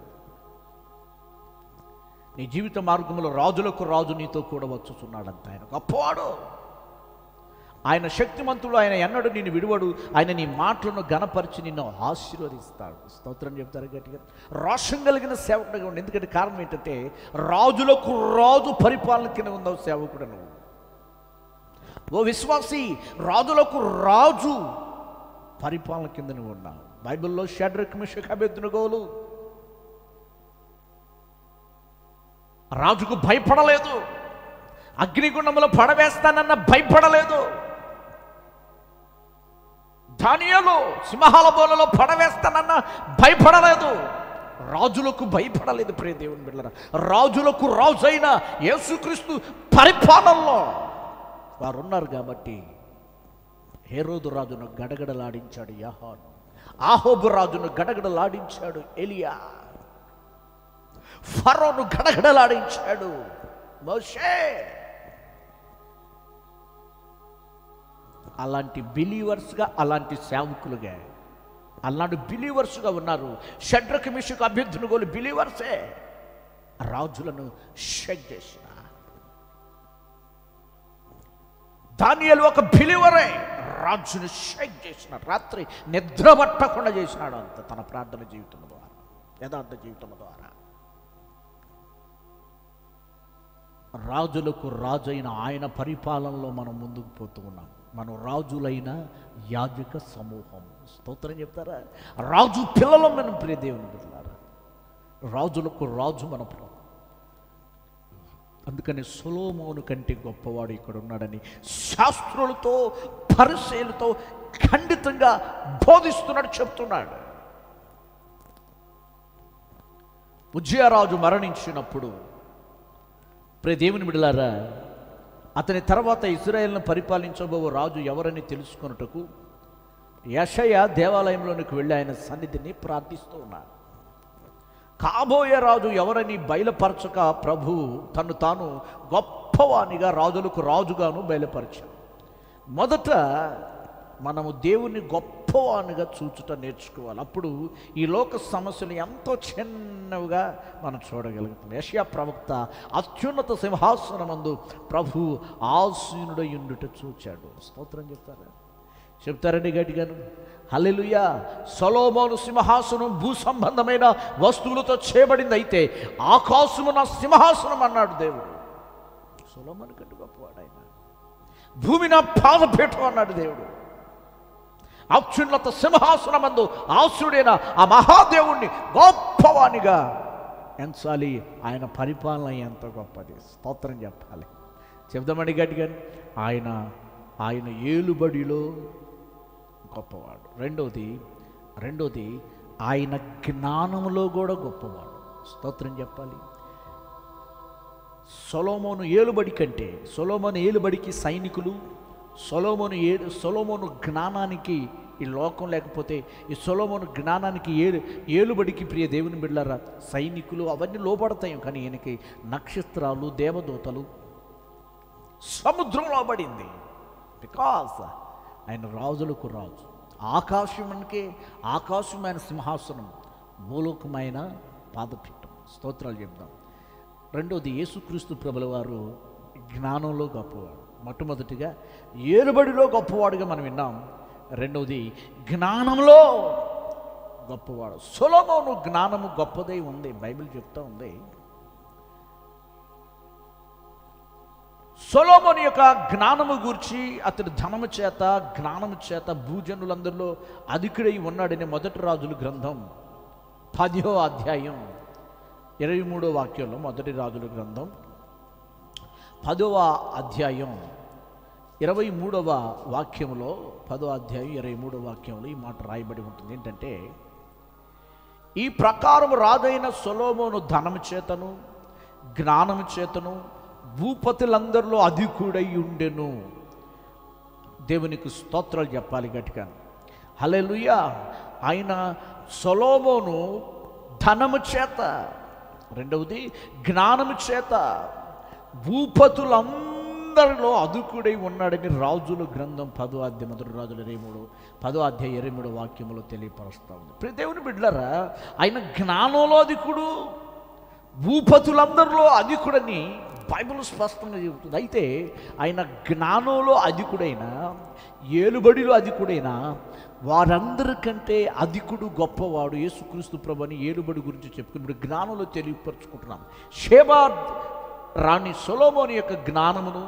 నీ జీవిత మార్గంలో రాజులకు రాజు నీతో కూడా వచ్చుచున్నాడంత ఆయన గొప్పవాడు ఆయన శక్తిమంతుడు ఆయన ఎన్నడు నిన్ను విడువడు ఆయన నీ మాటలను గణపరిచి నిన్ను ఆశీర్వదిస్తాడు స్తోత్రం చెప్తారు గట్టిగా రోషం కలిగిన సేవకుడిగా ఉండి ఎందుకంటే కారణం ఏంటంటే రాజులకు రాజు పరిపాలన కింద ఉందావు సేవకుడు నువ్వు ఓ విశ్వాసి రాజులకు రాజు పరిపాలన కింద నువ్వు ఉన్నావు బైబిల్లో షడ్రక్ మిషక్ అభ్యర్థునుగోలు రాజుకు భయపడలేదు అగ్నిగుండంలో పడవేస్తానన్న భయపడలేదు ధాన్యాలు సింహాల బోలలో పడవేస్తానన్న భయపడలేదు రాజులకు భయపడలేదు ప్రియ దేవుని బిడ్డరా రాజులకు రాజు అయిన యేసుక్రీస్తు పరిపాలనలో వారు ఉన్నారు కాబట్టి హేరోదు రాజును గడగడలాడించాడు యాహాను ఆహోబు రాజును గడగడలాడించాడు ఎలియా ఫరోను గడగడలాడించాడు మోషే అలాంటి బిలీవర్స్గా అలాంటి సేవకులుగా అలాంటి బిలీవర్స్గా ఉన్నారు షడ్రక మిషకు అభ్యర్థునుగోలు బిలీవర్సే రాజులను షెక్ చేసిన దానియలు ఒక బిలీవరే రాజును షేక్ చేసిన రాత్రి నిద్ర పట్టకుండా చేసినాడు అంత తన ప్రార్థన జీవితం ద్వారా యథార్థ జీవితం ద్వారా రాజులకు రాజైన ఆయన పరిపాలనలో మనం ముందుకు పోతూ ఉన్నాం మనం రాజులైన యాజక సమూహం స్తోత్రం చెప్తారా రాజు పిల్లలు మనం ప్రియ దేవుని బిడ్డలారా రాజులకు రాజు మన ప్రభు అందుకని సొలోమోను కంటే గొప్పవాడు ఇక్కడ ఉన్నాడని శాస్త్రులతో పరిశీలతో ఖండితంగా బోధిస్తున్నాడు చెప్తున్నాడు ఉజ్జయరాజు మరణించినప్పుడు ప్రే దేవుని బిడలారా అతని తర్వాత ఇజ్రాయెల్ను పరిపాలించబో రాజు ఎవరని తెలుసుకొనుటకు యషయ దేవాలయంలోనికి వెళ్ళి ఆయన సన్నిధిని ప్రార్థిస్తూ ఉన్నాడు కాబోయే రాజు ఎవరని బయలుపరచక ప్రభు తను తాను గొప్పవానిగా రాజులకు రాజుగాను బయలుపరిచాడు మొదట మనము దేవుని గొప్పవానిగా చూచుట నేర్చుకోవాలి అప్పుడు ఈ లోక సమస్యలు ఎంతో చిన్నవిగా మనం చూడగలుగుతాం యషయా ప్రవక్త అత్యున్నత సింహాసనమందు ప్రభు ఆసీనుడై ఉండుట చూచాడు స్తోత్రం చెప్తారా చెప్తారండి గట్టిగాను హల్లెలూయా సొలోమోను సింహాసనం భూ సంబంధమైన వస్తువులతో చేయబడింది అయితే ఆకాశము నా సింహాసనం అన్నాడు దేవుడు సొలోమోను కంటే గొప్పవాడు ఆయన భూమి నా పాదపీఠం అన్నాడు దేవుడు అత్యున్నత సింహాసనమందు ఆసుడైన ఆ మహాదేవుణ్ణి గొప్పవానిగా ఎంచాలి ఆయన పరిపాలన ఎంత గొప్పది స్తోత్రం చెప్పాలి చెప్దామండి గట్టిగా ఆయన ఆయన ఏలుబడిలో గొప్పవాడు రెండోది రెండోది ఆయన జ్ఞానంలో కూడా గొప్పవాడు స్తోత్రం చెప్పాలి సొలోమోను ఏలుబడి కంటే సొలోమోను ఏలుబడికి సైనికులు సొలోమోను ఏ సొలోమోను జ్ఞానానికి ఈ లోకం లేకపోతే ఈ సొలోమోను జ్ఞానానికి ఏలు ఏలుబడికి ప్రియ దేవుని బిడ్డలారా సైనికులు అవన్నీ లోపడతాయి కానీ ఈయనకి నక్షత్రాలు దేవదూతలు సముద్రం లోబడింది బికాస్ ఆయన రాజులకు రాజు ఆకాశమునికే ఆకాశమైన సింహాసనం భూలోకమైన పాదపీఠం స్తోత్రాలు చెప్దాం రెండోది యేసుక్రీస్తు ప్రభుల వారు జ్ఞానంలో గొప్పవాడు మొట్టమొదటిగా ఏలుబడిలో గొప్పవాడుగా మనం విన్నాం రెండవది జ్ఞానంలో గొప్పవాడు సొలొమోను జ్ఞానము గొప్పదై ఉంది బైబిల్ చెప్తా ఉంది సొలోమోని యొక్క జ్ఞానము గూర్చి అతడి ధనము చేత జ్ఞానము చేత భూజనులందరిలో అధికుడై ఉన్నాడని మొదటి రాజుల గ్రంథం పదో అధ్యాయం ఇరవై మూడో వాక్యంలో మొదటి రాజుల గ్రంథం పదవ అధ్యాయం ఇరవై మూడవ వాక్యంలో పదో అధ్యాయం ఇరవై మూడవ వాక్యంలో ఈ మాట రాయబడి ఉంటుంది ఏంటంటే ఈ ప్రకారం రాజైన సొలోమోను ధనము చేతను జ్ఞానము చేతను భూపతులందరిలో అధికుడై ఉండెను దేవునికి స్తోత్రాలు చెప్పాలి గట్టిగా హల్లెలూయా ఆయన సొలోమోను ధనము చేత రెండవది జ్ఞానము చేత భూపతులందరిలో అదుకుడై ఉన్నాడని రాజుల గ్రంథం పదో అధ్యాయం మొదటి రాజుల ఇరవై మూడు పదో అధ్యాయం ఇరవై మూడు వాక్యములో తెలియపరుస్తా ఉంది ప్రియ దేవుని బిడ్డలరా ఆయన జ్ఞానంలో అధికుడు భూపతులందరిలో అధికుడని బైబిల్ స్పష్టంగా చెబుతుంది అయితే ఆయన జ్ఞానంలో అధికుడైన ఏలుబడిలో అధికుడైన వారందరికంటే అధికుడు గొప్పవాడు యేసుక్రీస్తు ప్రభు అని ఏలుబడి గురించి చెప్పుకుని ఇప్పుడు జ్ఞానంలో తెలియపరుచుకుంటున్నాం షేబా రాణి సొలోమోని యొక్క జ్ఞానమును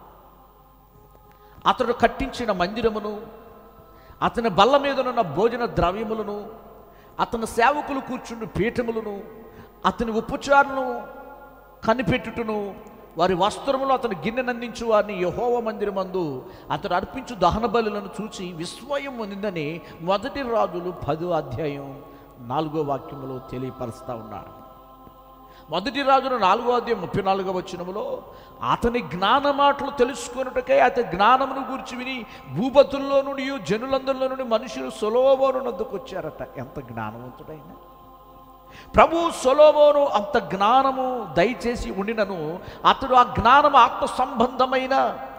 అతడు కట్టించిన మందిరమును అతని బల్ల మీదనున్న భోజన ద్రవ్యములను అతని సేవకులు కూర్చుండు పీఠములను అతని ఉపచారను కనిపెట్టుటను వారి వస్త్రములు అతని గిన్నెనందించు వారిని యహోవ మందిరమందు అతడు అర్పించు దహన బలులను చూసి విస్మయం పొందిందని మొదటి రాజులు పదో అధ్యాయం నాలుగో వాక్యములో తెలియపరుస్తా ఉన్నాడు మొదటి రాజును నాలుగో అధ్యాయం ముప్పై నాలుగో వచ్చినములో అతని జ్ఞాన మాటలు తెలుసుకొనుటకై అతని జ్ఞానమును గురించి విని భూపతుల్లో నుండి జనులందరిలో నుండి మనుషులు సొలోమోను నద్దుకు వచ్చారట ఎంత జ్ఞానవంతుడైనా ప్రభు సొలోమోను అంత జ్ఞానము దయచేసి ఉండినను అతడు ఆ జ్ఞానము ఆత్మ సంబంధమైన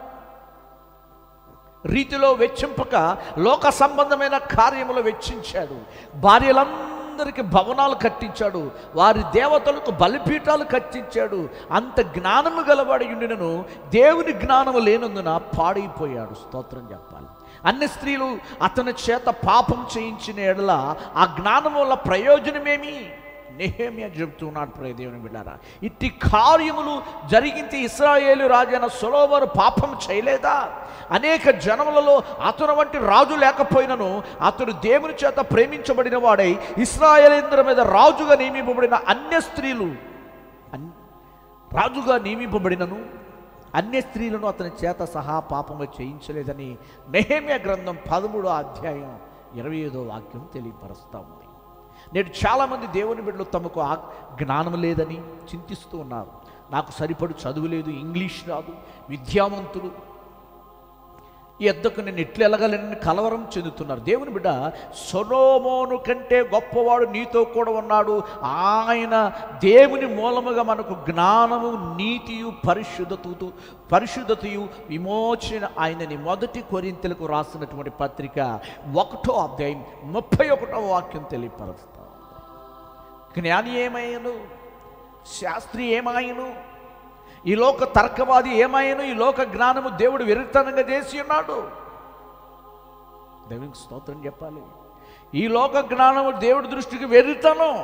రీతిలో వెచ్చింపక లోక సంబంధమైన కార్యములు వెచ్చించాడు భార్యలందరికీ భవనాలు కట్టించాడు వారి దేవతలకు బలిపీఠాలు కట్టించాడు అంత జ్ఞానము గలవాడి ఉండినను దేవుని జ్ఞానము లేనందున పాడైపోయాడు స్తోత్రం చెప్పాలి అన్ని స్త్రీలు అతని చేత పాపం చేయించిన ఎడల ఆ జ్ఞానం వల్ల ప్రయోజనమేమి నెహేమియా చెబుతున్నాడు ప్రియ దేవుని బిడ్డారా ఇట్టి కార్యములు జరిగించి ఇస్రాయేలు రాజైన సొలోమోను పాపం చేయలేదా అనేక జనములలో అతను వంటి రాజు లేకపోయినను అతడు దేవుని చేత ప్రేమించబడిన వాడై ఇస్రాయేలేంద్ర మీద రాజుగా నియమింపబడిన అన్య స్త్రీలు అన్- రాజుగా నియమింపబడినను అన్య స్త్రీలను అతని చేత సహా పాపము చేయించలేదని నెహేమియా గ్రంథం పదమూడో అధ్యాయం ఇరవై ఐదో వాక్యం తెలియపరుస్తూ ఉంది నేడు చాలామంది దేవుని బిడ్డలు తమకు ఆ జ్ఞానం లేదని చింతిస్తూ ఉన్నారు నాకు సరిపడు చదువు లేదు ఇంగ్లీష్ రాదు విద్యావంతులు ఈ ఎద్దకు నేను ఎట్లు ఎలగలేనని కలవరం చెందుతున్నారు దేవుని బిడ్డ సొలోమోను కంటే గొప్పవాడు నీతో కూడా ఉన్నాడు ఆయన దేవుని మూలముగా మనకు జ్ఞానము నీతియు పరిశుద్ధతు పరిశుద్ధతయు విమోచన ఆయనని మొదటి కొరింతలకు రాసినటువంటి పత్రిక ఒకటో అధ్యాయం ముప్పై ఒకటో వాక్యం తెలియపరుస్తాం జ్ఞాని ఏమయ్యను శాస్త్రి ఏమాయను ఈ లోక తర్కవాది ఏమాయను ఈ లోక జ్ఞానము దేవుడు విరక్తనంగా చేసి ఉన్నాడు దేవునికి స్తోత్రం చెప్పాలి ఈ లోక జ్ఞానము దేవుడి దృష్టికి వెర్రితనం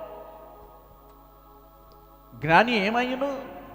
జ్ఞాని ఏమయ్యను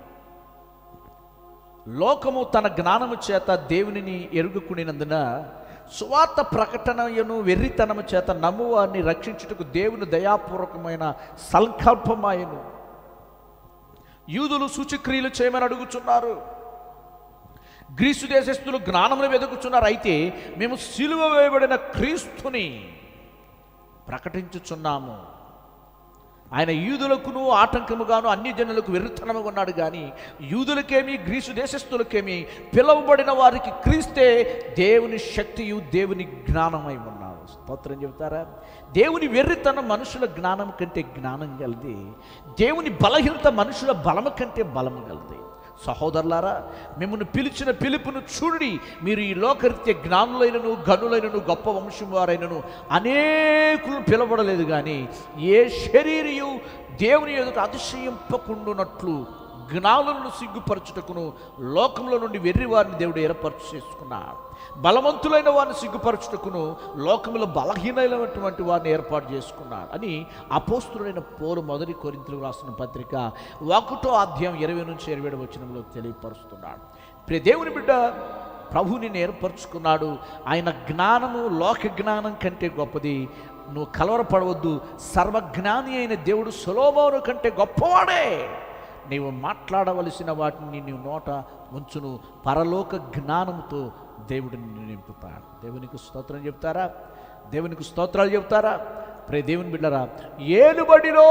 లోకము తన జ్ఞానము చేత దేవునిని ఎరుగుకునినందున సువార్త ప్రకటనయను వెర్రితనము చేత నమ్మువారిని రక్షించుటకు దేవుని దయాపూర్వకమైన సంకల్పమాయను యూదులు సూచక్రియలు చేయమని అడుగుచున్నారు గ్రీసు దేశస్థులు జ్ఞానమును వెతుకుచున్నారు అయితే మేము సిలువ వేయబడిన క్రీస్తుని ప్రకటించుచున్నాము ఆయన యూదులకును ఆటంకముగాను అన్ని జనులకు విరుత్తనముగా ఉన్నాడు కానీ యూదులకేమి గ్రీసు దేశస్థులకేమి పిలువబడిన వారికి క్రీస్తే దేవుని శక్తియు దేవుని జ్ఞానమై ఉన్నాడు స్తోత్రం చెబుతారా దేవుని వెర్రితనం మనుషుల జ్ఞానం కంటే జ్ఞానం గలది దేవుని బలహీనత మనుషుల బలము కంటే బలము గలది సహోదరులారా మిమ్మల్ని పిలిచిన పిలుపును చూడి మీరు ఈ లోకరీత్య జ్ఞానులైనను గనులైనను గొప్ప వంశం వారైనను అనేకులు పిలవడలేదు కానీ ఏ శరీరయు దేవుని ఎదుట అతిశయింపకుండునట్లు జ్ఞానులను సిగ్గుపరచుటకును లోకంలో నుండి వెర్రి వారిని దేవుడు ఏర్పరచు చేసుకున్నాడు బలవంతులైన వారిని సిగ్గుపరచుటకును లోకంలో బలహీనమైనటువంటి వారిని ఏర్పాటు చేసుకున్నాడు అని అపోస్తుడైన పోరు మొదటి కొరింతలు రాసిన పత్రిక ఒకటో అధ్యాయం ఇరవై నుంచి ఇరవై ఏడు వచనంలో తెలియపరుస్తున్నాడు ప్రియ దేవుని బిడ్డ ప్రభుని ఏర్పరచుకున్నాడు ఆయన జ్ఞానము లోక జ్ఞానం కంటే గొప్పది నువ్వు కలవరపడవద్దు సర్వజ్ఞాని అయిన దేవుడు సులోభమును కంటే గొప్పవాడే నీవు మాట్లాడవలసిన వాటిని నీవు నోట ఉంచును పరలోక జ్ఞానంతో దేవుడు నిన్ను నింపుతాడు దేవునికి స్తోత్రం చెప్తారా దేవునికి స్తోత్రాలు చెప్తారా ప్రే దేవుని బిడ్డరా ఏలుబడిలో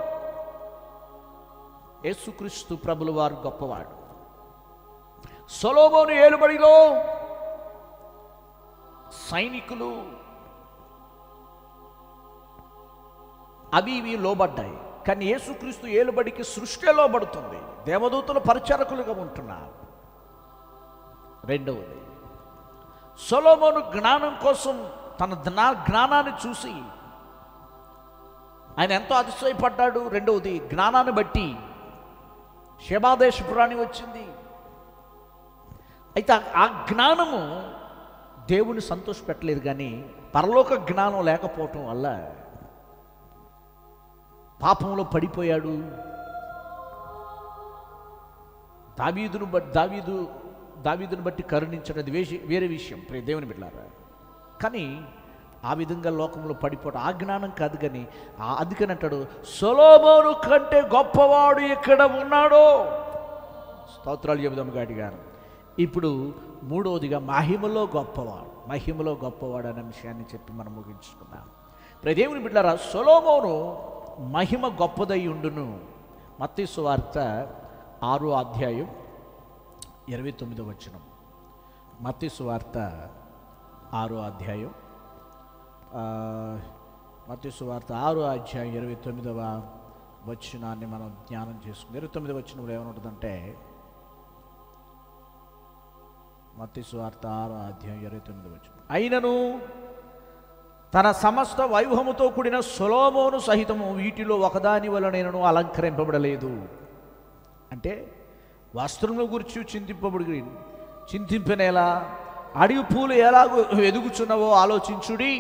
యేసుక్రీస్తు ప్రభుల వారు గొప్పవాడు సొలోమోను ఏలుబడిలో సైనికులు అవి ఇవి లోబడ్డాయి కానీ యేసుక్రీస్తు ఏలుబడికి సృష్టి లోబడుతుంది దేవదూతలు పరిచారకులుగా ఉంటున్నారు రెండవది సొలోమోను జ్ఞానం కోసం తన జ్ఞా జ్ఞానాన్ని చూసి ఆయన ఎంతో అతిశయపడ్డాడు రెండవది జ్ఞానాన్ని బట్టి శబాదేశపురాణి వచ్చింది అయితే ఆ- ఆ జ్ఞానము దేవుని సంతోషపెట్టలేదు కానీ పరలోక జ్ఞానం లేకపోవటం వల్ల పాపంలో పడిపోయాడు దావీదును బట్టి దావీదు దావీదును బట్టి కరుణించడం వేసి వేరే విషయం ప్రియ దేవుని బిడ్డారా కానీ ఆ విధంగా లోకంలో పడిపోవడం ఆ జ్ఞానం కాదు కానీ ఆ- అందుకని అంటాడు సొలోమోను కంటే గొప్పవాడు ఎక్కడ ఉన్నాడో స్తోత్రాలు చెబుదాం గాడి గారు ఇప్పుడు మూడవదిగా మహిమలో గొప్పవాడు మహిమలో గొప్పవాడు అనే విషయాన్ని చెప్పి మనం ముగించుకున్నాం ప్రియ దేవుని బిడ్డారా సొలోమోను మహిమ గొప్పదై ఉండును మత్తీసు వార్త ఆరో అధ్యాయం ఇరవై తొమ్మిదో వచనం మత్తీసు వార్త ఆరో అధ్యాయం ఆ, మత్తీసు వార్త ఆరో అధ్యాయం ఇరవై తొమ్మిదవ వచనాన్ని మనం ధ్యానం చేసుకుంది ఇరవై తొమ్మిదవ వచనంలో ఏమనుంటుందంటే మత్తీసు వార్త ఆరో అధ్యాయం ఇరవై తొమ్మిదవ వచనం అయినను తన సమస్త వైభవముతో కూడిన సొలోమోను సహితము వీటిలో ఒకదాని వలనైనను అలంకరింపబడలేదు అంటే వస్త్రముల గురించి చింతింపబడి చింతింపనేలా అడవి పూలు ఎలాగో ఎదుగుచున్నవో ఆలోచించుడి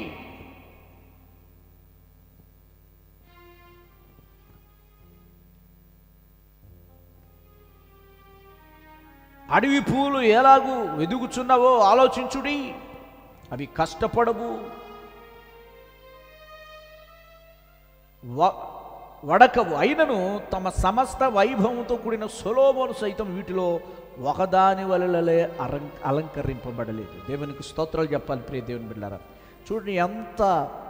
అడవి పూలు ఎలాగూ ఎదుగుచున్నవో ఆలోచించుడి అవి కష్టపడవు వ- వడకవు అయినను తమ సమస్త వైభవంతో కూడిన సొలోమోను సైతం వీటిలో ఒకదాని వలలలే అలం అలంకరింపబడలేదు దేవునికి స్తోత్రాలు చెప్పాలి ప్రియ దేవుని బిడ్డారా చూడండి ఎంత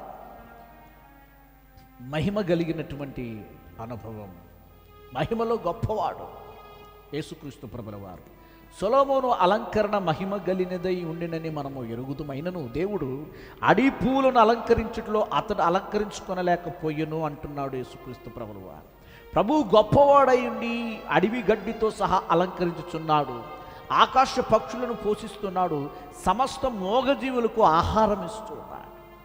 మహిమ కలిగినటువంటి అనుభవం మహిమలో గొప్పవాడు యేసుక్రీస్తు ప్రభుల వారు సొలోమోను అలంకరణ మహిమ గలినదై ఉండినని మనము ఎరుగుదుమైనను దేవుడు అడి పూలను అలంకరించట్లో అతడు అలంకరించుకొనలేకపోయెను అంటున్నాడు యేసుక్రీస్తు ప్రభుల వారు ప్రభు గొప్పవాడై ఉండి అడవి గడ్డితో సహా అలంకరించుచున్నాడు ఆకాశ పక్షులను పోషిస్తున్నాడు సమస్త మోగజీవులకు ఆహారం ఇస్తున్నాడు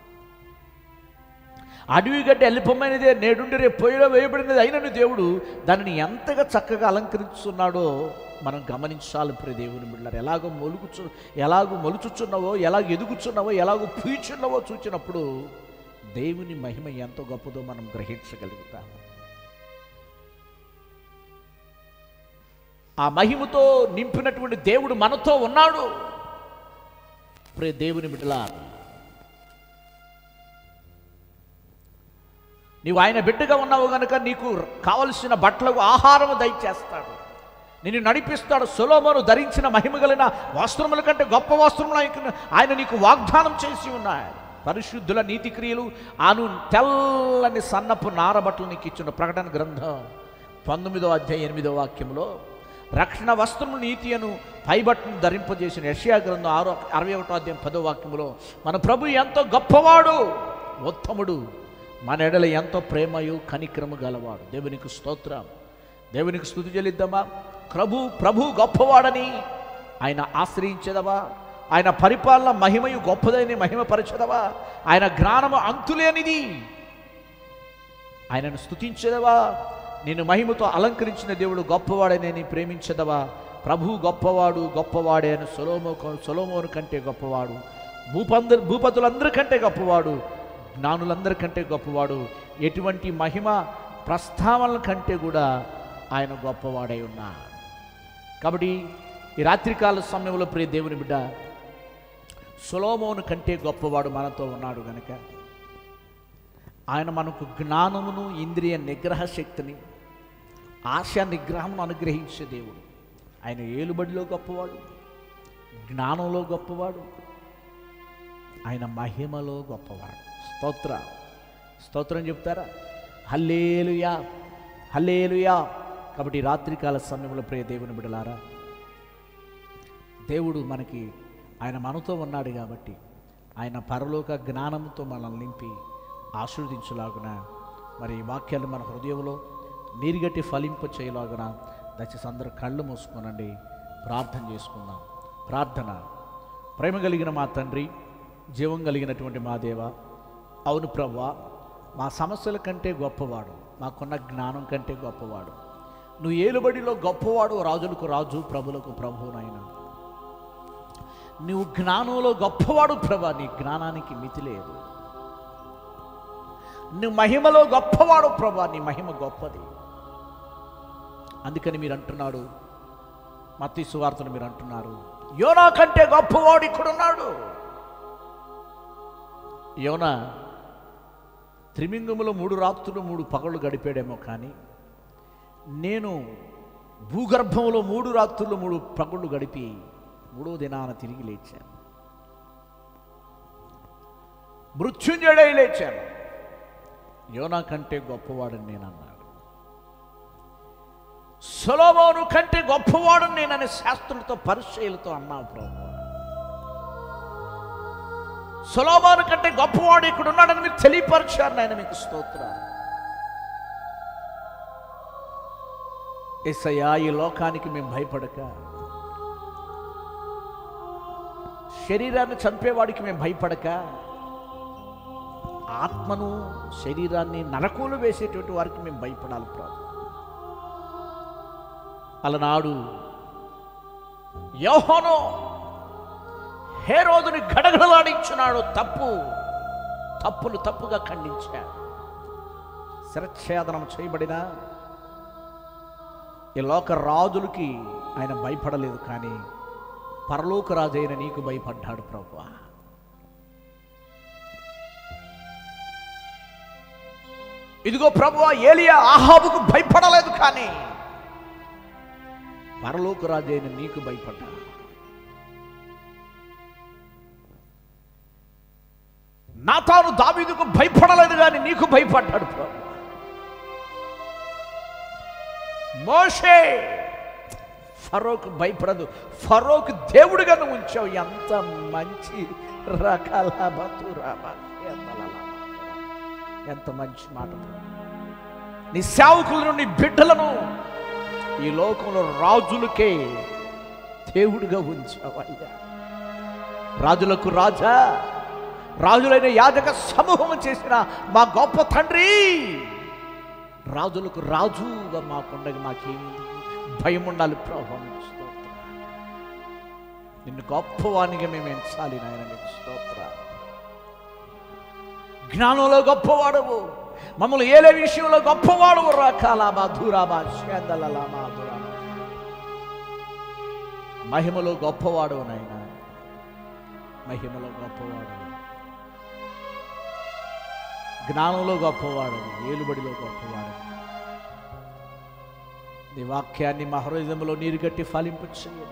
అడవి గడ్డి అల్పమైనదే నేడుండి రేపు పొయ్యిలో వేయబడినది అయినను దేవుడు దానిని ఎంతగా చక్కగా అలంకరిస్తున్నాడో మనం గమనించాలి ప్రియ దేవుని బిడ్డారు ఎలాగో మొలుగుచు ఎలాగో మొలుచుచున్నావో ఎలాగ ఎదుగుచున్నావో ఎలాగో పూచున్నావో చూచినప్పుడు దేవుని మహిమ ఎంత గొప్పదో మనం గ్రహించగలుగుతాం ఆ మహిమతో నింపినటువంటి దేవుడు మనతో ఉన్నాడు ప్రియ దేవుని బిడ్డలారా నీవు ఆయన బిడ్డగా ఉన్నావు గనుక నీకు కావలసిన బట్టలకు ఆహారము దయచేస్తాడు నిన్ను నడిపిస్తాడు సొలోమోను ధరించిన మహిమగలిన వస్త్రముల కంటే గొప్ప వస్త్రములు ఆయన- ఆయన నీకు వాగ్దానం చేసి ఉన్నాయి పరిశుద్ధుల నీతి క్రియలు ఆను తెల్లని సన్నపు నారబట్టలు నీకు ఇచ్చిన ప్రకటన గ్రంథం పంతొమ్మిదో అధ్యాయం ఎనిమిదో వాక్యంలో రక్షణ వస్త్రము నీతి అను పైబట్టను ధరింపజేసిన యషయా గ్రంథం ఆరో అరవై ఒకటో అధ్యాయం పదో వాక్యంలో మన ప్రభు ఎంతో గొప్పవాడు ఉత్తముడు మన ఎడల ఎంతో ప్రేమయు కనిక్రమ గలవాడు దేవునికి స్తోత్రం దేవునికి స్థుతి చెల్లిద్దామా ప్రభు ప్రభు గొప్పవాడని ఆయన ఆశ్రయించదవా ఆయన పరిపాలన మహిమయు గొప్పదని మహిమపరచదవా ఆయన జ్ఞానము అంతులేనిది ఆయనను స్తుతించదవా నేను మహిమతో అలంకరించిన దేవుడు గొప్పవాడని నీ ప్రేమించదవా ప్రభు గొప్పవాడు గొప్పవాడే అని సొలోమో సొలోమోను కంటే గొప్పవాడు భూపందరు భూపతులందరికంటే గొప్పవాడు జ్ఞానులందరికంటే గొప్పవాడు ఎటువంటి మహిమ ప్రస్తావనల కంటే కూడా ఆయన గొప్పవాడై ఉన్నాడు కాబట్టి ఈ రాత్రికాల సమయంలో ప్రియ దేవుని బిడ్డ సొలోమోను కంటే గొప్పవాడు మనతో ఉన్నాడు గనక ఆయన మనకు జ్ఞానమును ఇంద్రియ నిగ్రహ శక్తిని ఆశ నిగ్రహమును అనుగ్రహించే దేవుడు ఆయన ఏలుబడిలో గొప్పవాడు జ్ఞానంలో గొప్పవాడు ఆయన మహిమలో గొప్పవాడు స్తోత్ర స్తోత్రం చెప్తారా హల్లేలుయా హల్లేలుయా కాబట్టి ఈ రాత్రికాల సమయంలో ప్రియ దేవుని బిడలారా దేవుడు మనకి ఆయన మనతో ఉన్నాడు కాబట్టి ఆయన పరలోక జ్ఞానంతో మనల్ని నింపి ఆశీర్వదించులాగున మరి ఈ వాక్యాలు మన హృదయంలో నీరుగట్టి ఫలింప చేయలాగున దయచేసి అందరూ కళ్ళు మూసుకోనండి ప్రార్థన చేసుకుందాం ప్రార్థన ప్రేమ కలిగిన మా తండ్రి జీవం కలిగినటువంటి మా దేవ అవును ప్రవ్వా మా సమస్యల కంటే గొప్పవాడు మాకున్న జ్ఞానం కంటే గొప్పవాడు నువ్వు ఏలుబడిలో గొప్పవాడు రాజులకు రాజు ప్రభులకు ప్రభు నాయన నువ్వు జ్ఞానంలో గొప్పవాడు ప్రభా నీ జ్ఞానానికి మితి లేదు నువ్వు మహిమలో గొప్పవాడు ప్రభా నీ మహిమ గొప్పది అందుకని మీరు అంటున్నాడు మత్తి సువార్తను మీరు అంటున్నారు యోనా కంటే గొప్పవాడు ఇక్కడున్నాడు యోనా త్రిమింగములో మూడు రాత్రులు మూడు పగళ్ళు గడిపాడేమో కానీ నేను భూగర్భంలో మూడు రాత్రులు మూడు పగళ్ళు గడిపి మూడో దినాన తిరిగి లేచాను మృత్యుంజడై లేచాను యోనా కంటే గొప్పవాడని నేను అన్నాడు సొలోమోను కంటే గొప్పవాడని నేనని శాస్త్రులతో పరిచయలతో అన్నావు ప్రభు సొలోమోను కంటే గొప్పవాడు ఇక్కడ ఉన్నాడని మీరు తెలియపరిచారు నాయన మీకు స్తోత్రాలు ఎస్సయ్యా ఈ లోకానికి మేము భయపడక శరీరాన్ని చంపేవాడికి మేము భయపడక ఆత్మను శరీరాన్ని నరకులు వేసేటువంటి వారికి మేము భయపడాలి ప్రభు అలనాడు యోహోను హే రోజుని గడగడలాడించున్నాడు తప్పు తప్పులు తప్పుగా ఖండించాడు శిరఛేదనం చేయబడిన ఈ లోక రాజులకి ఆయన భయపడలేదు కానీ పరలోక రాజైన నీకు భయపడ్డాడు ప్రభు ఇదిగో ప్రభు ఏలియా ఆహాబుకు భయపడలేదు కానీ పరలోక రాజైన నీకు భయపడ్డా నా తాను దావీదుకు భయపడలేదు కానీ నీకు భయపడ్డాడు ప్రభు మోషే ఫరోకు భయపడదు ఫరోకు దేవుడిగా నువ్వు ఉంచావు ఎంత మంచి రకాల బతురాబా ఎంత మంచి మాట నీ సేవకులను నీ బిడ్డలను ఈ లోకంలో రాజులకే దేవుడిగా ఉంచావయ్యా రాజులకు రాజా రాజులైన యాజక సమూహం చేసిన మా గొప్ప తండ్రి రాజులకు రాజుగా మాకుండగా మాకేముంది భయం ఉండాలి ప్రభావం నిన్ను గొప్పవానిగా మేము ఎంచాలి నాయన నీకు స్తోత్ర జ్ఞానంలో గొప్పవాడవు మమ్మల్ని ఏలే విషయంలో గొప్పవాడవు రకాలాబా ధూరాబా షేదలలామా ధూరాబా మహిమలో గొప్పవాడు నాయన మహిమలో గొప్పవాడు జ్ఞానంలో గొప్పవాడు ఏలుబడిలో గొప్పవాడు నీ వాక్యాన్ని మా హృదయంలో నీరు గట్టి ఫలింపు చేయండి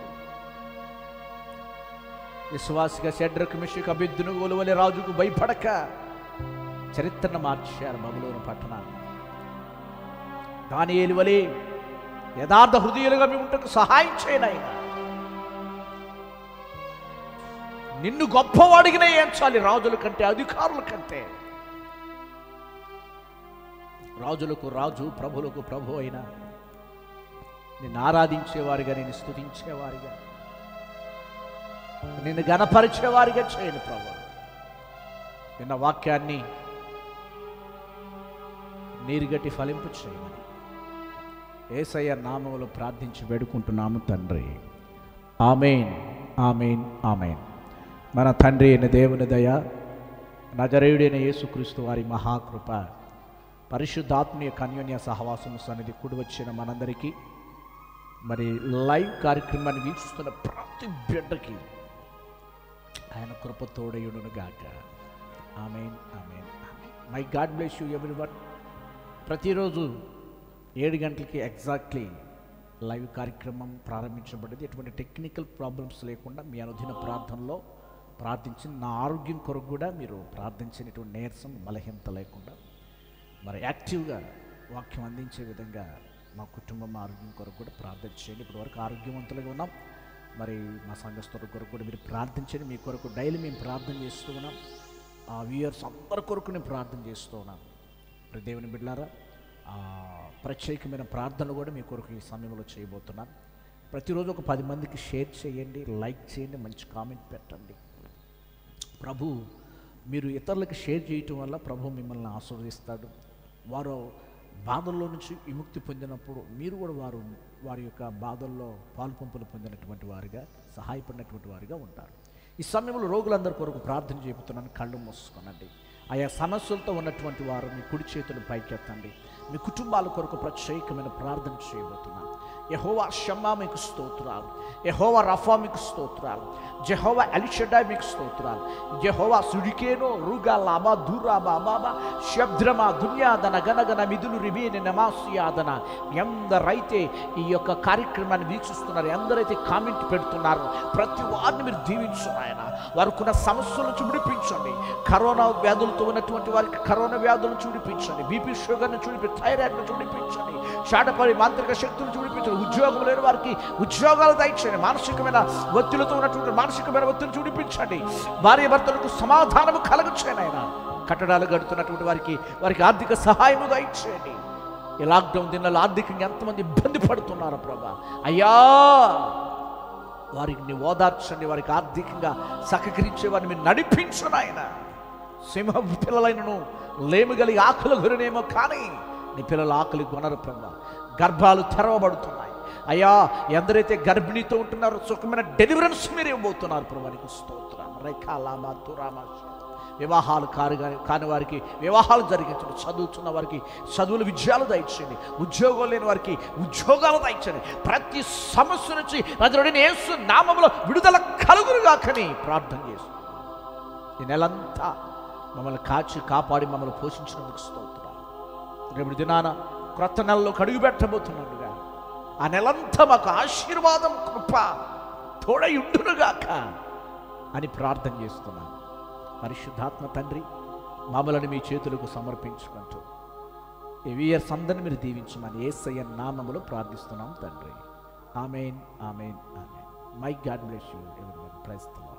విశ్వాసిగా షడ్రకు మిషిక అభిద్దును గోలువలి రాజుకు భయపడక చరిత్రను మార్చారు బబులోను పట్టణాన్ని దాని ఏలువలి యథార్థ హృదయాలుగా మీ ఉంటకు సహాయం చేయను ఆయన నిన్ను గొప్పవాడిగినే ఎంచాలి రాజుల కంటే అధికారుల కంటే రాజులకు రాజు ప్రభులకు ప్రభు అయిన నిన్ను ఆరాధించేవారిగా నేను స్తుతించేవారిగా నిన్ను గణపరిచేవారిగా చేయండి ప్రభు నిన్న వాక్యాన్ని నీరుగట్టి ఫలింపు చేయమని ఏసయ్య నామములో ప్రార్థించి వేడుకుంటున్నాము తండ్రి ఆమెన్ ఆమెన్ ఆమెన్ మన తండ్రి అయిన దేవుని దయ నజరేయుడైన యేసుక్రీస్తు వారి మహాకృప పరిశుద్ధాత్మీయ కన్యోన్య సహవాసము సన్నిధి కూడి వచ్చిన మనందరికీ మరి లైవ్ కార్యక్రమాన్ని వీక్షిస్తున్న ప్రతి బిడ్డకి ఆయన కృప తోడయుడును గాక ఆమెన్ ఆమెన్ my God bless you everyone ప్రతిరోజు ఏడు గంటలకి ఎగ్జాక్ట్లీ లైవ్ కార్యక్రమం ప్రారంభించబడింది ఎటువంటి టెక్నికల్ ప్రాబ్లమ్స్ లేకుండా మీ అనుదిన ప్రార్థనలో ప్రార్థించి నా ఆరోగ్యం కొరకు కూడా మీరు ప్రార్థించినటువంటి నీరసం బలహీనత లేకుండా మరి యాక్టివ్గా వాక్యం అందించే విధంగా మా కుటుంబం ఆరోగ్యం కొరకు కూడా ప్రార్థన చేయండి ఇప్పటి వరకు ఆరోగ్యవంతులుగా ఉన్నాం మరి మా సంఘస్థుల కొరకు కూడా మీరు ప్రార్థించండి మీ కొరకు డైలీ మేము ప్రార్థన చేస్తూ ఉన్నాం ఆ వ్యూయర్స్ అందరి కొరకు నేను ప్రార్థన చేస్తూ ఉన్నాను మరి దేవుని బిడ్డారా ఆ ప్రత్యేకమైన ప్రార్థనలు కూడా మీ కొరకు ఈ సమయంలో చేయబోతున్నాను ప్రతిరోజు ఒక పది మందికి షేర్ చేయండి లైక్ చేయండి మంచి కామెంట్ పెట్టండి ప్రభు మీరు ఇతరులకు షేర్ చేయటం వల్ల ప్రభు మిమ్మల్ని ఆశీర్వదిస్తాడు వారు బాధల్లో నుంచి విముక్తి పొందినప్పుడు మీరు కూడా వారు వారి యొక్క బాధల్లో పాల్పంపులు పొందినటువంటి వారిగా సహాయపడినటువంటి వారిగా ఉంటారు ఈ సమయంలో రోగులందరి కొరకు ప్రార్థన చేపుతున్నాను కళ్ళు మూసుకోనండి ఆయా సమస్యలతో ఉన్నటువంటి వారు మీ కుడి చేతులు పైకెత్తండి మీ కుటుంబాల కొరకు ప్రత్యేకమైన ప్రార్థన చేయబోతున్నాను యహోవా షమ్మా మీకు స్తోత్రాలు యహోవా రఫా మీకు స్తోత్రాలు జహోవా అలిషడా మీకు స్తోత్రాలు జహోవా సుడికేనో రుగా లాబా దూరా బాబా శబ్ద్రమా దున్యాదన గనగన మిదులు రిబేని నమాసియాదన ఎందరైతే ఈ యొక్క కార్యక్రమాన్ని వీక్షిస్తున్నారు ఎందరైతే కామెంట్ పెడుతున్నారు ప్రతి వారిని మీరు దీవించండి ఆయన వారికున్న సమస్యల నుంచి విడిపించండి కరోనా వ్యాధులతో ఉన్నటువంటి వారికి కరోనా వ్యాధులను చూడిపించండి బీపీ షుగర్ను చూడిపి థైరాయిడ్ను చూడిపించండి షాటపడి మాంత్రిక శక్తులు చూడిపించండి ఉద్యోగం లేని వారికి ఉద్యోగాలు దయచేయండి మానసికమైన ఒత్తిడితో ఉన్నటువంటి మానసికమైన ఒత్తిడి చూడిపించండి భార్య భర్తలకు సమాధానము కలగచ్చేయండి ఆయన కట్టడాలు గడుతున్నటువంటి వారికి వారికి ఆర్థిక సహాయము దయచేయండి ఈ లాక్డౌన్ దినాల్లో ఆర్థికంగా ఎంతమంది ఇబ్బంది పడుతున్నారు ప్రభా అయ్యా వారికి నీ ఓదార్చండి వారికి ఆర్థికంగా సహకరించే వారిని మీరు నడిపించను ఆయన సింహం పిల్లలైనను లేమి కలిగి ఆకులు గురినేమో కానీ నీ పిల్లల ఆకలి కొనరు ప్రభా గర్భాలు తెరవబడుతున్నాయి అయ్యా ఎందరైతే గర్భిణీతో ఉంటున్నారో సుఖమైన డెలివరెన్స్ మీరు ఇవ్వబోతున్నారు ప్రభా నీకు స్తోత్రం రేఖా లామా తురామా వివాహాలు కారు కాని కాని వారికి వివాహాలు జరిగించండి చదువుతున్న వారికి చదువుల విజయాలు దయచేయండి ఉద్యోగం లేని వారికి ఉద్యోగాలు దయచండి ప్రతి సమస్య నుంచి నజరుడిని యేసు నామంలో విడుదల కలుగురుగాకని ప్రార్థన చేసి ఈ నెలంతా మమ్మల్ని కాచి కాపాడి మమ్మల్ని పోషించినందుకు స్తోత్రం రేపు దినాన క్రొత్త నెలలో కడుగు పెట్టబోతున్నాడుగా ఆ నెలంతా మాకు ఆశీర్వాదం కృప తోడయుండునుగాక అని ప్రార్థన చేస్తున్నాను పరిశుద్ధాత్మ తండ్రి మమ్మలను మీ చేతులకు సమర్పించుకుంటూ ఈ ఇయర్స్ అందరిని మీరు దీవించమని ఏసయ్య నామములో ప్రార్థిస్తున్నాం తండ్రి ఆమెన్ ఆమెన్ ఆమెన్ my God bless you everyone price